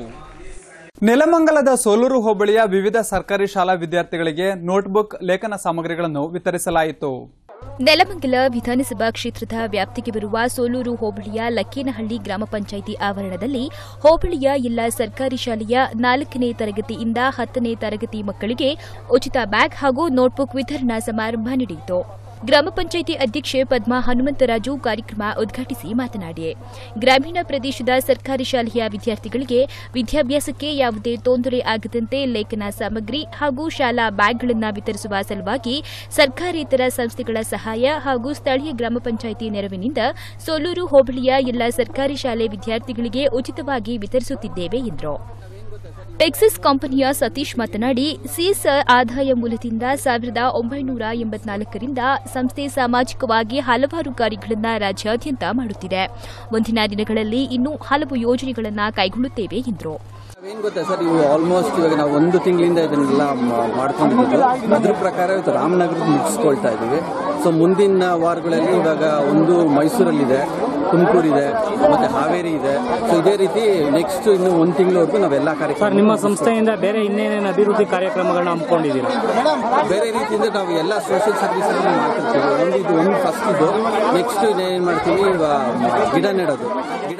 Speaker 1: ನೆಲಮಂಗಲದ ಸೋಲೂರು ಹೋಬಳಿಯ ವಿವಿಧ ಸರ್ಕಾರಿ ಶಾಲಾ ವಿದ್ಯಾರ್ಥಿಗಳಿಗೆ ನೋಟ್ಬುಕ್ ಲೇಖನ ಸಾಮಗ್ರಿಗಳನ್ನು ವಿತರಿಸಲಾಯಿತು
Speaker 2: ನೆಲಮಂಗಲ ವಿಧಾನಸಭಾ ಕ್ಷೇತ್ರದ ವ್ಯಾಪ್ತಿಗೆ ಬರುವ ಸೋಲೂರು ಹೋಬಳಿಯ ಲಕ್ಕೇನಹಳ್ಳಿ ಗ್ರಾಮ ಪಂಚಾಯಿತಿ ಆವರಣದಲ್ಲಿ ಹೋಬಳಿಯ ಎಲ್ಲ ಸರ್ಕಾರಿ ಶಾಲೆಯ ನಾಲ್ಕನೇ ತರಗತಿಯಿಂದ ಹತ್ತನೇ ತರಗತಿ ಮಕ್ಕಳಿಗೆ ಉಚಿತ ಬ್ಯಾಗ್ ಹಾಗೂ ನೋಟ್ಬುಕ್ ವಿತರಣಾ ಸಮಾರಂಭ ನಡೆಯಿತು ಗ್ರಾಮ ಪಂಚಾಯಿತಿ ಅಧ್ಯಕ್ಷೆ ಪದ್ಮಾ ಹನುಮಂತರಾಜು ಕಾರ್ಯಕ್ರಮ ಉದ್ಘಾಟಿಸಿ ಮಾತನಾಡಿ ಗ್ರಾಮೀಣ ಪ್ರದೇಶದ ಸರ್ಕಾರಿ ಶಾಲೆಯ ವಿದ್ಯಾರ್ಥಿಗಳಿಗೆ ವಿದ್ಯಾಭ್ಯಾಸಕ್ಕೆ ಯಾವುದೇ ತೊಂದರೆ ಆಗದಂತೆ ಲೇಖನ ಸಾಮಗ್ರಿ ಹಾಗೂ ಶಾಲಾ ಬ್ಯಾಗ್ಗಳನ್ನು ವಿತರಿಸುವ ಸಲುವಾಗಿ ಸರ್ಕಾರೇತರ ಸಂಸ್ಥೆಗಳ ಸಹಾಯ ಹಾಗೂ ಸ್ಥಳೀಯ ಗ್ರಾಮ ಪಂಚಾಯಿತಿ ನೆರವಿನಿಂದ ಸೋಲೂರು ಹೋಬಳಿಯ ಎಲ್ಲ ಸರ್ಕಾರಿ ಶಾಲೆ ವಿದ್ಯಾರ್ಥಿಗಳಿಗೆ ಉಚಿತವಾಗಿ ವಿತರಿಸುತ್ತಿದ್ದೇವೆ ಎಂದರು ಟೆಕ್ಸಸ್ ಕಂಪನಿಯ ಸತೀಶ್ ಮಾತನಾಡಿ ಸಿಎಸ್ಆರ್ ಆದಾಯ ಮೂಲದಿಂದ ಸಾವಿರದ ಒಂಬೈನೂರ ಎಂಬತ್ನಾಲ್ಕರಿಂದ ಸಂಸ್ಥೆ ಸಾಮಾಜಿಕವಾಗಿ ಹಲವಾರು ಕಾರ್ಯಗಳನ್ನು ರಾಜ್ಯಾದ್ಯಂತ ಮಾಡುತ್ತಿದೆ ಮುಂದಿನ ದಿನಗಳಲ್ಲಿ ಇನ್ನೂ ಹಲವು ಯೋಜನೆಗಳನ್ನು ಕೈಗೊಳ್ಳುತ್ತೇವೆ ಎಂದರು
Speaker 15: ಏನ್ ಗೊತ್ತಾ ಸರ್ ಇವು ಆಲ್ಮೋಸ್ಟ್ ಇವಾಗ ನಾವು ಒಂದು ತಿಂಗಳಿಂದ ಇದನ್ನೆಲ್ಲ ಮ- ಮಾಡ್ಕೊಂಡಿದ್ದೀವಿ ಅದ್ರ ಪ್ರಕಾರ ಇವತ್ತು ರಾಮನಗರದ ಮುಗಿಸ್ಕೊಳ್ತಾ ಇದ್ದೀವಿ ಸೊ ಮುಂದಿನ ವಾರಗಳಲ್ಲಿ ಇವಾಗ ಒಂದು ಮೈಸೂರಲ್ಲಿದೆ ತುಮಕೂರಿದೆ ಮತ್ತೆ ಹಾವೇರಿ ಇದೆ ಸೊ ಇದೇ ರೀತಿ ನೆಕ್ಸ್ಟ್ ಇನ್ನು ಒಂದು ತಿಂಗಳವರೆಗೂ ನಾವೆಲ್ಲ ಕಾರ್ಯಕ್ರಮ
Speaker 16: ಸರ್ ನಿಮ್ಮ ಸಂಸ್ಥೆಯಿಂದ ಬೇರೆ ಇನ್ನೇನೇನು ಅಭಿವೃದ್ಧಿ ಕಾರ್ಯಕ್ರಮಗಳನ್ನ ಹಮ್ಮಿಕೊಂಡಿದ್ದೀರಾ
Speaker 15: ಬೇರೆ ರೀತಿಯಿಂದ ನಾವು ಎಲ್ಲ ಸೋಷಿಯಲ್ ಸರ್ವಿಸ್ ಮಾಡ್ತಿರ್ತೀವಿ ಒಂದು ಇದು ಒಂದು ಫಸ್ಟ್ ಇದು ನೆಕ್ಸ್ಟ್ ಏನ್ ಮಾಡ್ತೀವಿ ಇವಾಗ ಗಿಡ ನೆಡೋದು ಗಿಡ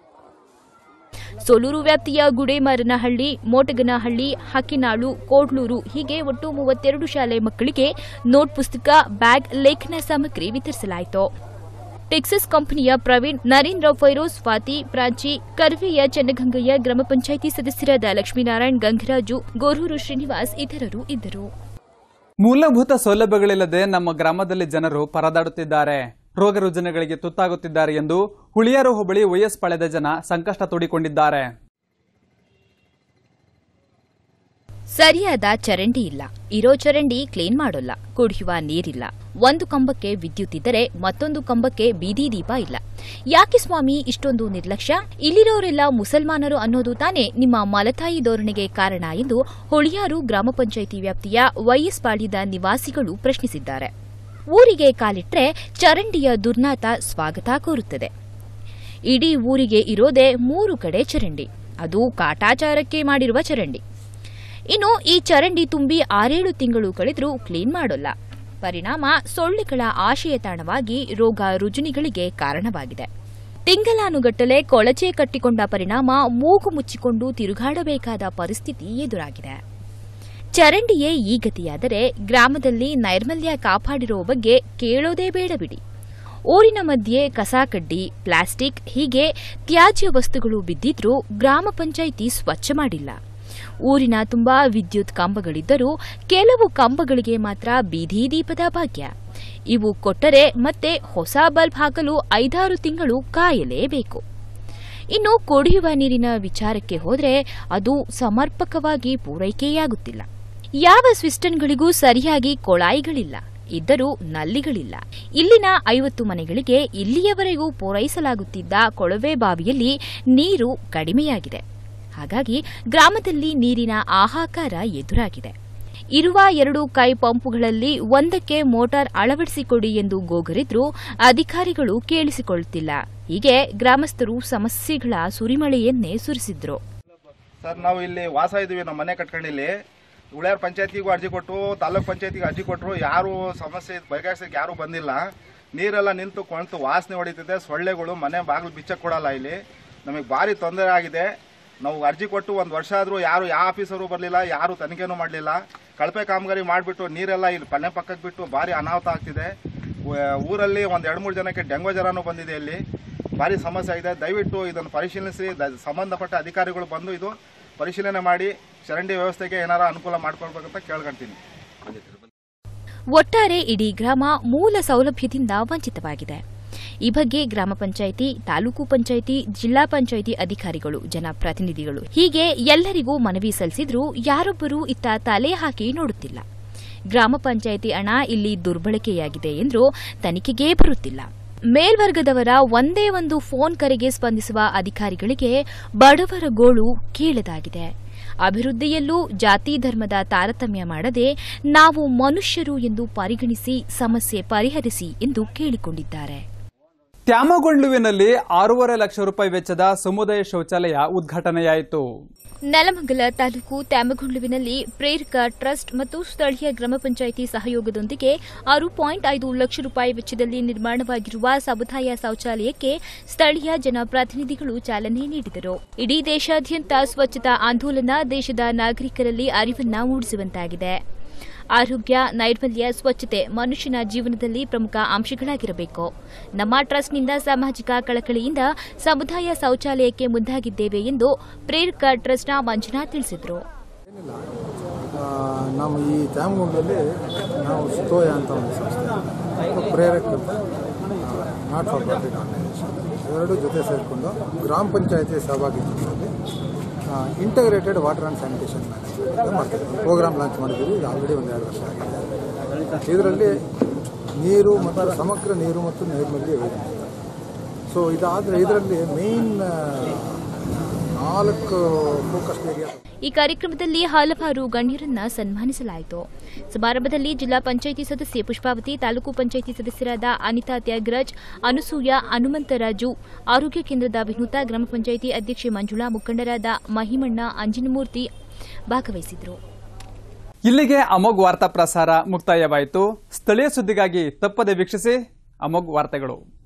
Speaker 2: ಸೋಲೂರು ವ್ಯಾಪ್ತಿಯ ಗುಡೇಮಾರನಹಳ್ಳಿ ಮೋಟಗನಹಳ್ಳಿ ಹಕ್ಕಿನಾಳು ಕೋಡ್ಲೂರು ಹೀಗೆ ಒಟ್ಟು ಮೂವತ್ತೆರಡು ಶಾಲೆ ಮಕ್ಕಳಿಗೆ ನೋಟ್ ಪುಸ್ತಕ ಬ್ಯಾಗ್ ಲೇಖನ ಸಾಮಗ್ರಿ ವಿತರಿಸಲಾಯಿತು ಟೆಕ್ಸಸ್ ಕಂಪನಿಯ ಪ್ರವೀಣ್ ನರೇಂದ್ರ ಫೈರೋಸ್ ಸ್ವಾತಿ ಪ್ರಾಚಿ ಕರ್ವೆಯ ಚನ್ನಗಂಗಯ್ಯ ಗ್ರಾಮ ಪಂಚಾಯಿತಿ ಸದಸ್ಯರಾದ ಲಕ್ಷ್ಮೀನಾರಾಯಣ್ ಗಂಗರಾಜು ಗೋರೂರು ಶ್ರೀನಿವಾಸ್ ಇತರರು ಇದ್ದರು
Speaker 1: ಮೂಲಭೂತ ಸೌಲಭ್ಯಗಳಿಲ್ಲದೆ ನಮ್ಮ ಗ್ರಾಮದಲ್ಲಿ ಜನರು ಪರದಾಡುತ್ತಿದ್ದಾರೆ ರೋಗ ರುಜಿನಗಳಿಗೆ ತುತ್ತಾಗುತ್ತಿದ್ದಾರೆ ಎಂದು ಹುಳಿಯಾರು ಹೋಬಳಿ ವೈಎಸ್ ಪಾಳ್ಯದ ಜನ ಸಂಕಷ್ಟ ತೋಡಿಕೊಂಡಿದ್ದಾರೆ
Speaker 2: ಸರಿಯಾದ ಚರಂಡಿ ಇಲ್ಲ ಇರೋ ಚರಂಡಿ ಕ್ಲೀನ್ ಮಾಡೋಲ್ಲ ಕುಡಿಯುವ ನೀರಿಲ್ಲ ಒಂದು ಕಂಬಕ್ಕೆ ವಿದ್ಯುತ್ ಇದ್ದರೆ ಮತ್ತೊಂದು ಕಂಬಕ್ಕೆ ಬೀದಿ ದೀಪ ಇಲ್ಲ ಯಾಕೆ ಸ್ವಾಮಿ ಇಷ್ಟೊಂದು ನಿರ್ಲಕ್ಷ್ಯ ಇಲ್ಲಿರೋರೆಲ್ಲ ಮುಸಲ್ಮಾನರು ಅನ್ನೋದು ತಾನೇ ನಿಮ್ಮ ಮಲತಾಯಿ ಧೋರಣೆಗೆ ಕಾರಣ ಎಂದು ಹುಳಿಯಾರು ಗ್ರಾಮ ಪಂಚಾಯಿತಿ ವ್ಯಾಪ್ತಿಯ ವೈಎಸ್ ಪಾಳ್ಯದ ನಿವಾಸಿಗಳು ಪ್ರಶ್ನಿಸಿದ್ದಾರೆ ಊರಿಗೆ ಕಾಲಿಟ್ರೆ ಚರಂಡಿಯ ದುರ್ನಾತ ಸ್ವಾಗತ ಕೋರುತ್ತದೆ ಇಡೀ ಊರಿಗೆ ಇರೋದೇ ಮೂರು ಕಡೆ ಚರಂಡಿ ಅದು ಕಾಟಾಚಾರಕ್ಕೆ ಮಾಡಿರುವ ಚರಂಡಿ ಇನ್ನು ಈ ಚರಂಡಿ ತುಂಬಿ ಆರೇಳು ತಿಂಗಳು ಕಳೆದರೂ ಕ್ಲೀನ್ ಮಾಡೋಲ್ಲ ಪರಿಣಾಮ ಸೊಳ್ಳೆಗಳ ಆಶಯ ತಾಣವಾಗಿ ರೋಗ ರುಜಿನಿಗಳಿಗೆ ಕಾರಣವಾಗಿದೆ ತಿಂಗಳಾನುಗಟ್ಟಲೆ ಕೊಳಚೆ ಕಟ್ಟಿಕೊಂಡ ಪರಿಣಾಮ ಮೂಗು ಮುಚ್ಚಿಕೊಂಡು ತಿರುಗಾಡಬೇಕಾದ ಪರಿಸ್ಥಿತಿ ಎದುರಾಗಿದೆ ಚರಂಡಿಯೇ ಈ ಗತಿಯಾದರೆ ಗ್ರಾಮದಲ್ಲಿ ನೈರ್ಮಲ್ಯ ಕಾಪಾಡಿರುವ ಬಗ್ಗೆ ಕೇಳೋದೇ ಬೇಡ ಬಿಡಿ ಊರಿನ ಮಧ್ಯೆ ಕಸ ಕಡ್ಡಿ ಪ್ಲಾಸ್ಟಿಕ್ ಹೀಗೆ ತ್ಯಾಜ್ಯ ವಸ್ತುಗಳು ಬಿದ್ದಿದ್ರೂ ಗ್ರಾಮ ಪಂಚಾಯಿತಿ ಸ್ವಚ್ಛ ಮಾಡಿಲ್ಲ ಊರಿನ ತುಂಬಾ ವಿದ್ಯುತ್ ಕಂಬಗಳಿದ್ದರೂ ಕೆಲವು ಕಂಬಗಳಿಗೆ ಮಾತ್ರ ಬೀದಿ ದೀಪದ ಭಾಗ್ಯ ಇವು ಕೊಟ್ಟರೆ ಮತ್ತೆ ಹೊಸ ಬಲ್ಬ್ ಹಾಕಲು ಐದಾರು ತಿಂಗಳು ಕಾಯಲೇಬೇಕು ಇನ್ನು ಕುಡಿಯುವ ನೀರಿನ ವಿಚಾರಕ್ಕೆ ಹೋದ್ರೆ ಅದು ಸಮರ್ಪಕವಾಗಿ ಪೂರೈಕೆಯಾಗುತ್ತಿಲ್ಲ ಯಾವ ಸ್ವಿಸ್ಟನ್ಗಳಿಗೂ ಸರಿಯಾಗಿ ಕೊಳಾಯಿಗಳಿಲ್ಲ ಇದ್ದರೂ ನಲ್ಲಿಗಳಿಲ್ಲ ಇಲ್ಲಿನ ಐವತ್ತು ಮನೆಗಳಿಗೆ ಇಲ್ಲಿಯವರೆಗೂ ಪೂರೈಸಲಾಗುತ್ತಿದ್ದ ಕೊಳವೆ ಬಾವಿಯಲ್ಲಿ ನೀರು ಕಡಿಮೆಯಾಗಿದೆ ಹಾಗಾಗಿ ಗ್ರಾಮದಲ್ಲಿ ನೀರಿನ ಹಾಹಾಕಾರ ಎದುರಾಗಿದೆ ಇರುವ ಎರಡು ಕೈ ಪಂಪುಗಳಲ್ಲಿ ಒಂದಕ್ಕೆ ಮೋಟಾರ್ ಅಳವಡಿಸಿಕೊಡಿ ಎಂದು ಗೋಗರಿದ್ರೂ ಅಧಿಕಾರಿಗಳು ಕೇಳಿಸಿಕೊಳ್ಳುತ್ತಿಲ್ಲ ಹೀಗೆ ಗ್ರಾಮಸ್ಥರು ಸಮಸ್ಯೆಗಳ ಸುರಿಮಳೆಯನ್ನೇ ಸುರಿಸಿದ್ರು
Speaker 17: ಸರ್ ನಾವು ಇಲ್ಲಿ ವಾಸ ಇದ್ದೀವಿ ನಮ್ಮ ಮನೆ ಕಟ್ಕೊಂಡಿಲ್ಲಿ ಉಳ್ಯಾರ ಪಂಚಾಯತಿಗೂ ಅರ್ಜಿ ಕೊಟ್ಟು ತಾಲೂಕ್ ಪಂಚಾಯತಿಗೆ ಅರ್ಜಿ ಕೊಟ್ಟರು ಯಾರು ಸಮಸ್ಯೆ ಬಗೆಹರಿಸಕ್ಕೆ ಯಾರು ಬಂದಿಲ್ಲ ನೀರೆಲ್ಲ ನಿಂತು ಕೊಳ್ತು ವಾಸನೆ ಹೊಡಿತಿದೆ ಸೊಳ್ಳೆಗಳು ಮನೆ ಬಾಗಿಲು ಬಿಚ್ಚಕ್ಕೆ ಕೊಡಲ್ಲ ಇಲ್ಲಿ ನಮಗೆ ಭಾರಿ ತೊಂದರೆ ಆಗಿದೆ ನಾವು ಅರ್ಜಿ ಕೊಟ್ಟು ಒಂದು ವರ್ಷ ಆದರೂ ಯಾರು ಯಾವ ಆಫೀಸರು ಬರಲಿಲ್ಲ ಯಾರು ತನಿಖೆನೂ ಮಾಡಲಿಲ್ಲ ಕಳಪೆ ಕಾಮಗಾರಿ ಮಾಡಿಬಿಟ್ಟು ನೀರೆಲ್ಲ ಇಲ್ಲಿ ಮನೆ ಪಕ್ಕಕ್ಕೆ ಬಿಟ್ಟು ಭಾರಿ ಅನಾಹುತ ಆಗ್ತಿದೆ ಊ- ಊರಲ್ಲಿ ಒಂದು ಎರಡು ಮೂರು ಜನಕ್ಕೆ ಡೆಂಗು ಜ್ವರನೂ ಬಂದಿದೆ ಇಲ್ಲಿ ಭಾರಿ ಸಮಸ್ಯೆ ಆಗಿದೆ ದಯವಿಟ್ಟು ಇದನ್ನು ಪರಿಶೀಲಿಸಿ ದ- ಸಂಬಂಧಪಟ್ಟ ಅಧಿಕಾರಿಗಳು ಬಂದು ಇದು ಪರಿಶೀಲನೆ ಮಾಡಿ ಚರಂಡಿ ವ್ಯವಸ್ಥೆಗೆ ಏನಾರ ಅನುಕೂಲ ಮಾಡ್ಕೊಳ್ಬೇಕಂತ ಕೇಳ್ಕೊಂತೀನಿ
Speaker 2: ಒಟ್ಟಾರೆ ಇಡೀ ಗ್ರಾಮ ಮೂಲ ಸೌಲಭ್ಯದಿಂದ ವಂಚಿತವಾಗಿದೆ ಈ ಬಗ್ಗೆ ಗ್ರಾಮ ಪಂಚಾಯಿತಿ ತಾಲೂಕು ಪಂಚಾಯಿತಿ ಜಿಲ್ಲಾ ಪಂಚಾಯಿತಿ ಅಧಿಕಾರಿಗಳು ಜನಪ್ರತಿನಿಧಿಗಳು ಹೀಗೆ ಎಲ್ಲರಿಗೂ ಮನವಿ ಸಲ್ಲಿಸಿದ್ರೂ ಯಾರೊಬ್ಬರೂ ಇತ್ತ ತಲೆ ಹಾಕಿ ನೋಡುತ್ತಿಲ್ಲ ಗ್ರಾಮ ಪಂಚಾಯಿತಿ ಹಣ ಇಲ್ಲಿ ದುರ್ಬಳಕೆಯಾಗಿದೆ ಎಂದರೂ ತನಿಖೆಗೇ ಬರುತ್ತಿಲ್ಲ ಮೇಲ್ವರ್ಗದವರ ಒಂದೇ ಒಂದು ಫೋನ್ ಕರೆಗೆ ಸ್ಪಂದಿಸುವ ಅಧಿಕಾರಿಗಳಿಗೆ ಬಡವರ ಗೋಳು ಕೇಳದಾಗಿದೆ ಅಭಿವೃದ್ಧಿಯಲ್ಲೂ ಜಾತಿ ಧರ್ಮದ ತಾರತಮ್ಯ ಮಾಡದೆ ನಾವು ಮನುಷ್ಯರು ಎಂದು ಪರಿಗಣಿಸಿ ಸಮಸ್ಯೆ ಪರಿಹರಿಸಿ ಎಂದು ಕೇಳಿಕೊಂಡಿದ್ದಾರೆ
Speaker 1: ತ್ಯಾಮಗೊಂಡ್ಲುವಿನಲ್ಲಿ ಆರೂವರೆ ಲಕ್ಷ ರೂಪಾಯಿ ವೆಚ್ಚದ ಸಮುದಾಯ ಶೌಚಾಲಯ ಉದ್ಘಾಟನೆಯಾಯಿತು
Speaker 2: ನೆಲಮಂಗಲ ತಾಲೂಕು ತ್ಯಾಮಗೊಂಡ್ಲುವಿನಲ್ಲಿ ಪ್ರೇರಕ ಟ್ರಸ್ಟ್ ಮತ್ತು ಸ್ಥಳೀಯ ಗ್ರಾಮ ಪಂಚಾಯಿತಿ ಸಹಯೋಗದೊಂದಿಗೆ ಆರು ಪಾಯಿಂಟ್ ಐದು ಲಕ್ಷ ರೂಪಾಯಿ ವೆಚ್ಚದಲ್ಲಿ ನಿರ್ಮಾಣವಾಗಿರುವ ಸಮುದಾಯ ಶೌಚಾಲಯಕ್ಕೆ ಸ್ಥಳೀಯ ಜನಪ್ರತಿನಿಧಿಗಳು ಚಾಲನೆ ನೀಡಿದರು ಇಡೀ ದೇಶಾದ್ಯಂತ ಸ್ವಚ್ಛತಾ ಆಂದೋಲನ ದೇಶದ ನಾಗರಿಕರಲ್ಲಿ ಅರಿವನ್ನ ಮೂಡಿಸುವಂತಾಗಿದೆ ಆರೋಗ್ಯ ನೈರ್ಮಲ್ಯ ಸ್ವಚ್ಛತೆ ಮನುಷ್ಯನ ಜೀವನದಲ್ಲಿ ಪ್ರಮುಖ ಅಂಶಗಳಾಗಿರಬೇಕು ನಮ್ಮ ಟ್ರಸ್ಟ್ನಿಂದ ಸಾಮಾಜಿಕ ಕಳಕಳಿಯಿಂದ ಸಮುದಾಯ ಶೌಚಾಲಯಕ್ಕೆ ಮುಂದಾಗಿದ್ದೇವೆ ಎಂದು ಪ್ರೇರಕ ಟ್ರಸ್ಟ್ನ ಮಂಜುನಾಥ್ ತಿಳಿಸಿದರು
Speaker 18: ಆ, ನಮ್ಮ ಈ ತ್ಯಾಮಗುಂಡಲ್ಲಿ ನಾವು ಸುತೋಯ ಅಂತ ಒಂದು ಸಂಸ್ಥೆ ಮತ್ತು ಪ್ರೇರಕ್ ಅಂತ ನಾಟ್ ಫಾರ್ ಪ್ರಾಫಿಟ್ ಆರ್ಗನೈಸೇಷನ್ ಎರಡು ಜೊತೆ ಸೇರಿಕೊಂಡು ಗ್ರಾಮ ಪಂಚಾಯತಿ ಸಹಭಾಗಿತ್ವದಲ್ಲಿ integrated water and sanitation management ಅಂತ ಮಾಡ್ತಿದ್ದೀವಿ ಪ್ರೋಗ್ರಾಮ್ ಲಾಂಚ್ ಮಾಡಿದ್ದೀವಿ ಇದು ಆಲ್ರೆಡಿ ಒಂದು ಎರಡು ವರ್ಷ ಆಗಿದೆ ಇದರಲ್ಲಿ ನೀರು ಮತ್ತು ಸಮಗ್ರ ನೀರು ಮತ್ತು ನೈರ್ಮಲ್ಯ ಯೋಜನೆ ಸೊ ಇದಾದರೆ ಇದರಲ್ಲಿ ಮೇನ್ ನಾಲ್ಕು ಫೋಕಸ್ ಏರಿಯಾ
Speaker 2: ಈ ಕಾರ್ಯಕ್ರಮದಲ್ಲಿ ಹಲವಾರು ಗಣ್ಯರನ್ನ ಸನ್ಮಾನಿಸಲಾಯಿತು ಸಮಾರಂಭದಲ್ಲಿ ಜಿಲ್ಲಾ ಪಂಚಾಯಿತಿ ಸದಸ್ಯೆ ಪುಷ್ಪಾವತಿ ತಾಲೂಕು ಪಂಚಾಯಿತಿ ಸದಸ್ಯರಾದ ಅನಿತಾ ತ್ಯಾಗರಾಜ್ ಅನುಸೂಯ ಹನುಮಂತರಾಜು ಆರೋಗ್ಯ ಕೇಂದ್ರದ ವಿನೂತ ಗ್ರಾಮ ಪಂಚಾಯಿತಿ ಅಧ್ಯಕ್ಷೆ ಮಂಜುಳಾ ಮುಖಂಡರಾದ ಮಹಿಮಣ್ಣ ಅಂಜಿನಮೂರ್ತಿ ಭಾಗವಹಿಸಿದ್ರು
Speaker 1: ಇಲ್ಲಿಗೆ ಅಮೋಘ್ ವಾರ್ತಾ ಪ್ರಸಾರ ಮುಕ್ತಾಯವಾಯಿತು ಸ್ಥಳೀಯ ಸುದ್ದಿಗಾಗಿ ತಪ್ಪದೆ ವೀಕ್ಷಿಸಿ ಅಮೋಘ್ ವಾರ್ತೆಗಳು